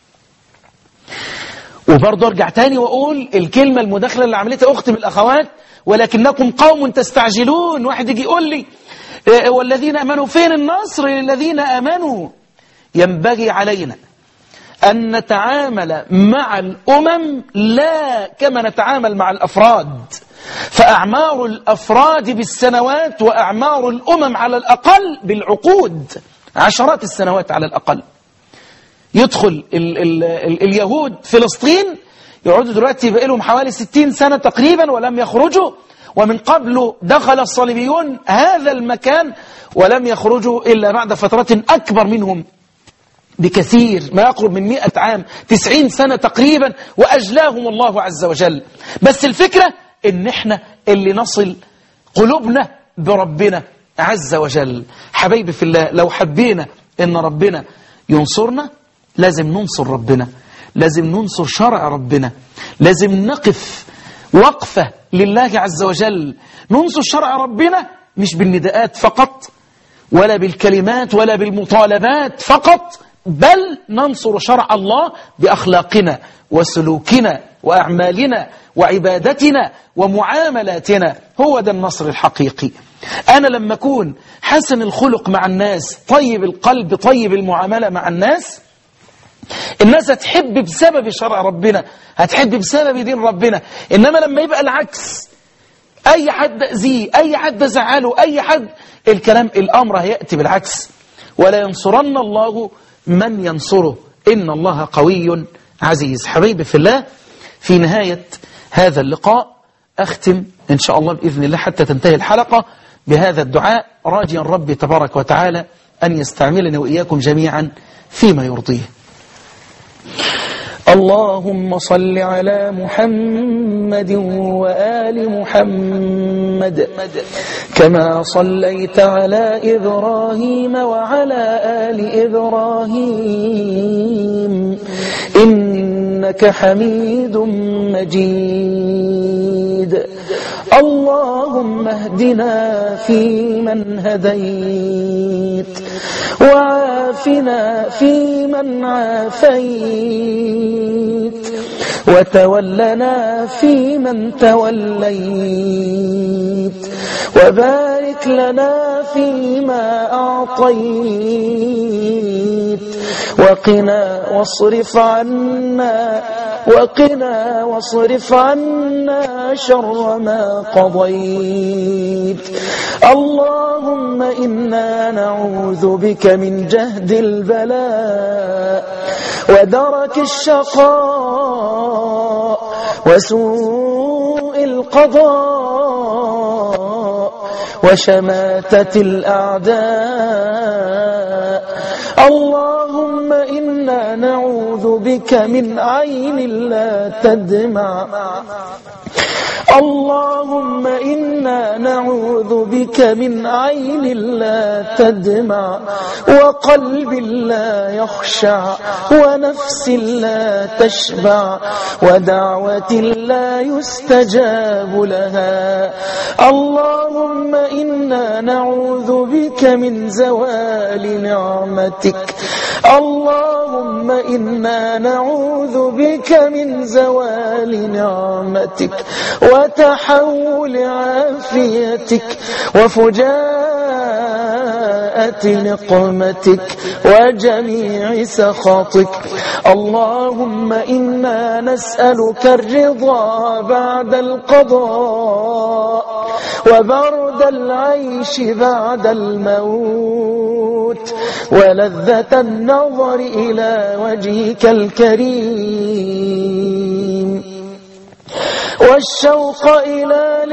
وبرضه ارجع تاني واقول الكلمة المداخلة اللي عملتها اختي من الاخوات ولكنكم قوم تستعجلون واحد يجي يقول لي آه، والذين امنوا فين النصر للذين امنوا ينبغي علينا أن نتعامل مع الأمم لا كما نتعامل مع الأفراد فأعمار الأفراد بالسنوات وأعمار الأمم على الأقل بالعقود عشرات السنوات على الأقل يدخل ال ال ال اليهود فلسطين يقعدوا دلوقتي بقى لهم حوالي 60 سنة تقريبا ولم يخرجوا ومن قبل دخل الصليبيون هذا المكان ولم يخرجوا إلا بعد فترة أكبر منهم بكثير ما يقرب من مئة عام تسعين سنة تقريبا وأجلاهم الله عز وجل بس الفكرة إن إحنا اللي نصل قلوبنا بربنا عز وجل حبايبي في الله لو حبينا إن ربنا ينصرنا لازم ننصر ربنا لازم ننصر شرع ربنا لازم نقف وقفة لله عز وجل ننصر شرع ربنا مش بالنداءات فقط ولا بالكلمات ولا بالمطالبات فقط بل ننصر شرع الله بأخلاقنا وسلوكنا وأعمالنا وعبادتنا ومعاملاتنا هو ده النصر الحقيقي أنا لما أكون حسن الخلق مع الناس طيب القلب طيب المعاملة مع الناس الناس هتحب بسبب شرع ربنا هتحب بسبب دين ربنا إنما لما يبقى العكس أي حد أذيه أي حد زعله أي حد الكلام الأمر هيأتي بالعكس ولا ينصرن الله من ينصره إن الله قوي عزيز حبيبي في الله في نهاية هذا اللقاء أختم إن شاء الله بإذن الله حتى تنتهي الحلقة بهذا الدعاء راجيا ربي تبارك وتعالى أن يستعملني وإياكم جميعا فيما يرضيه اللهم صل على محمد وآل محمد كما صليت على إبراهيم وعلى آل إبراهيم إنك حميد مجيد اللهم اهدنا فيمن هديت وعافنا فيمن عافيت وتولنا فيمن توليت وبارك لنا فيما أعطيت وقنا واصرف عنا وقنا واصرف عنا شر ما قضيت اللهم إنا نعوذ بك من جهد البلاء ودرك الشقاء وسوء القضاء وشماتة الأعداء اللهم إنا نعوذ بك من عين لا تدمع اللهم إنا نعوذ بك من عين لا تدمع وقلب لا يخشع ونفس لا تشبع ودعوة لا يستجاب لها اللهم إنا نعوذ بك من زوال نعمتك اللهم إنا نعوذ بك من زوال نعمتك وتحول عافيتك وفجاءة نقمتك وجميع سخطك اللهم إنا نسألك الرضا بعد القضاء وبرد العيش بعد الموت ولذة النظر إلى وجهك الكريم والشوق إلى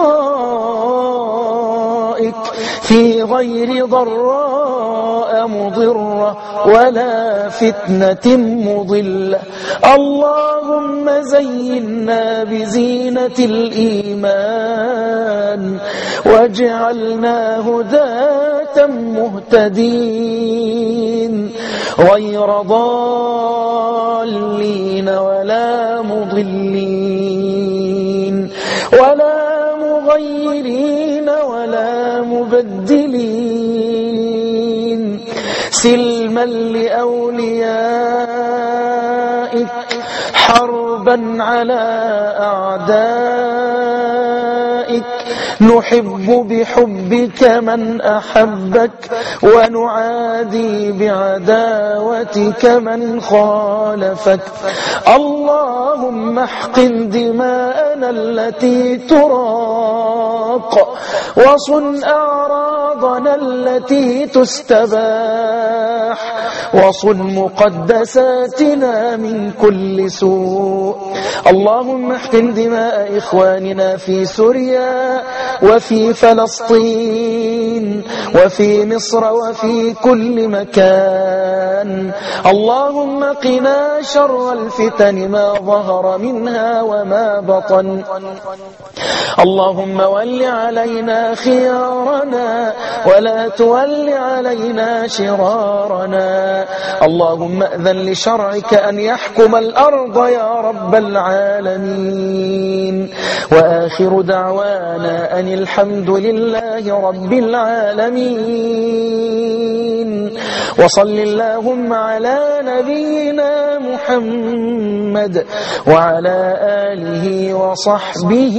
لقائك في غير ضراء مضرة ولا فتنة مضلة اللهم زينا بزينة الإيمان واجعلنا هداة مهتدين غير ضالين ولا مضلين ولا مغيرين ولا مبدلين سلما لأوليائك حربا على أعدائك نحب بحبك من أحبك ونعادي بعداوتك من خالفك اللهم احقن دماءنا التي تراق وصن أعراضنا التي تستباح وصن مقدساتنا من كل سوء اللهم احقن دماء إخواننا في سوريا وفي فلسطين وفي مصر وفي كل مكان اللهم قنا شر الفتن ما ظهر منها وما بطن اللهم ول علينا خيارنا ولا تول علينا شرارنا اللهم أذن لشرعك أن يحكم الأرض يا رب العالمين وآخر دعوانا أن الحمد لله رب العالمين وصل اللهم على نبينا محمد وعلى آله وصحبه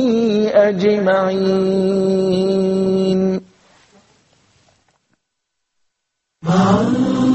أجمعين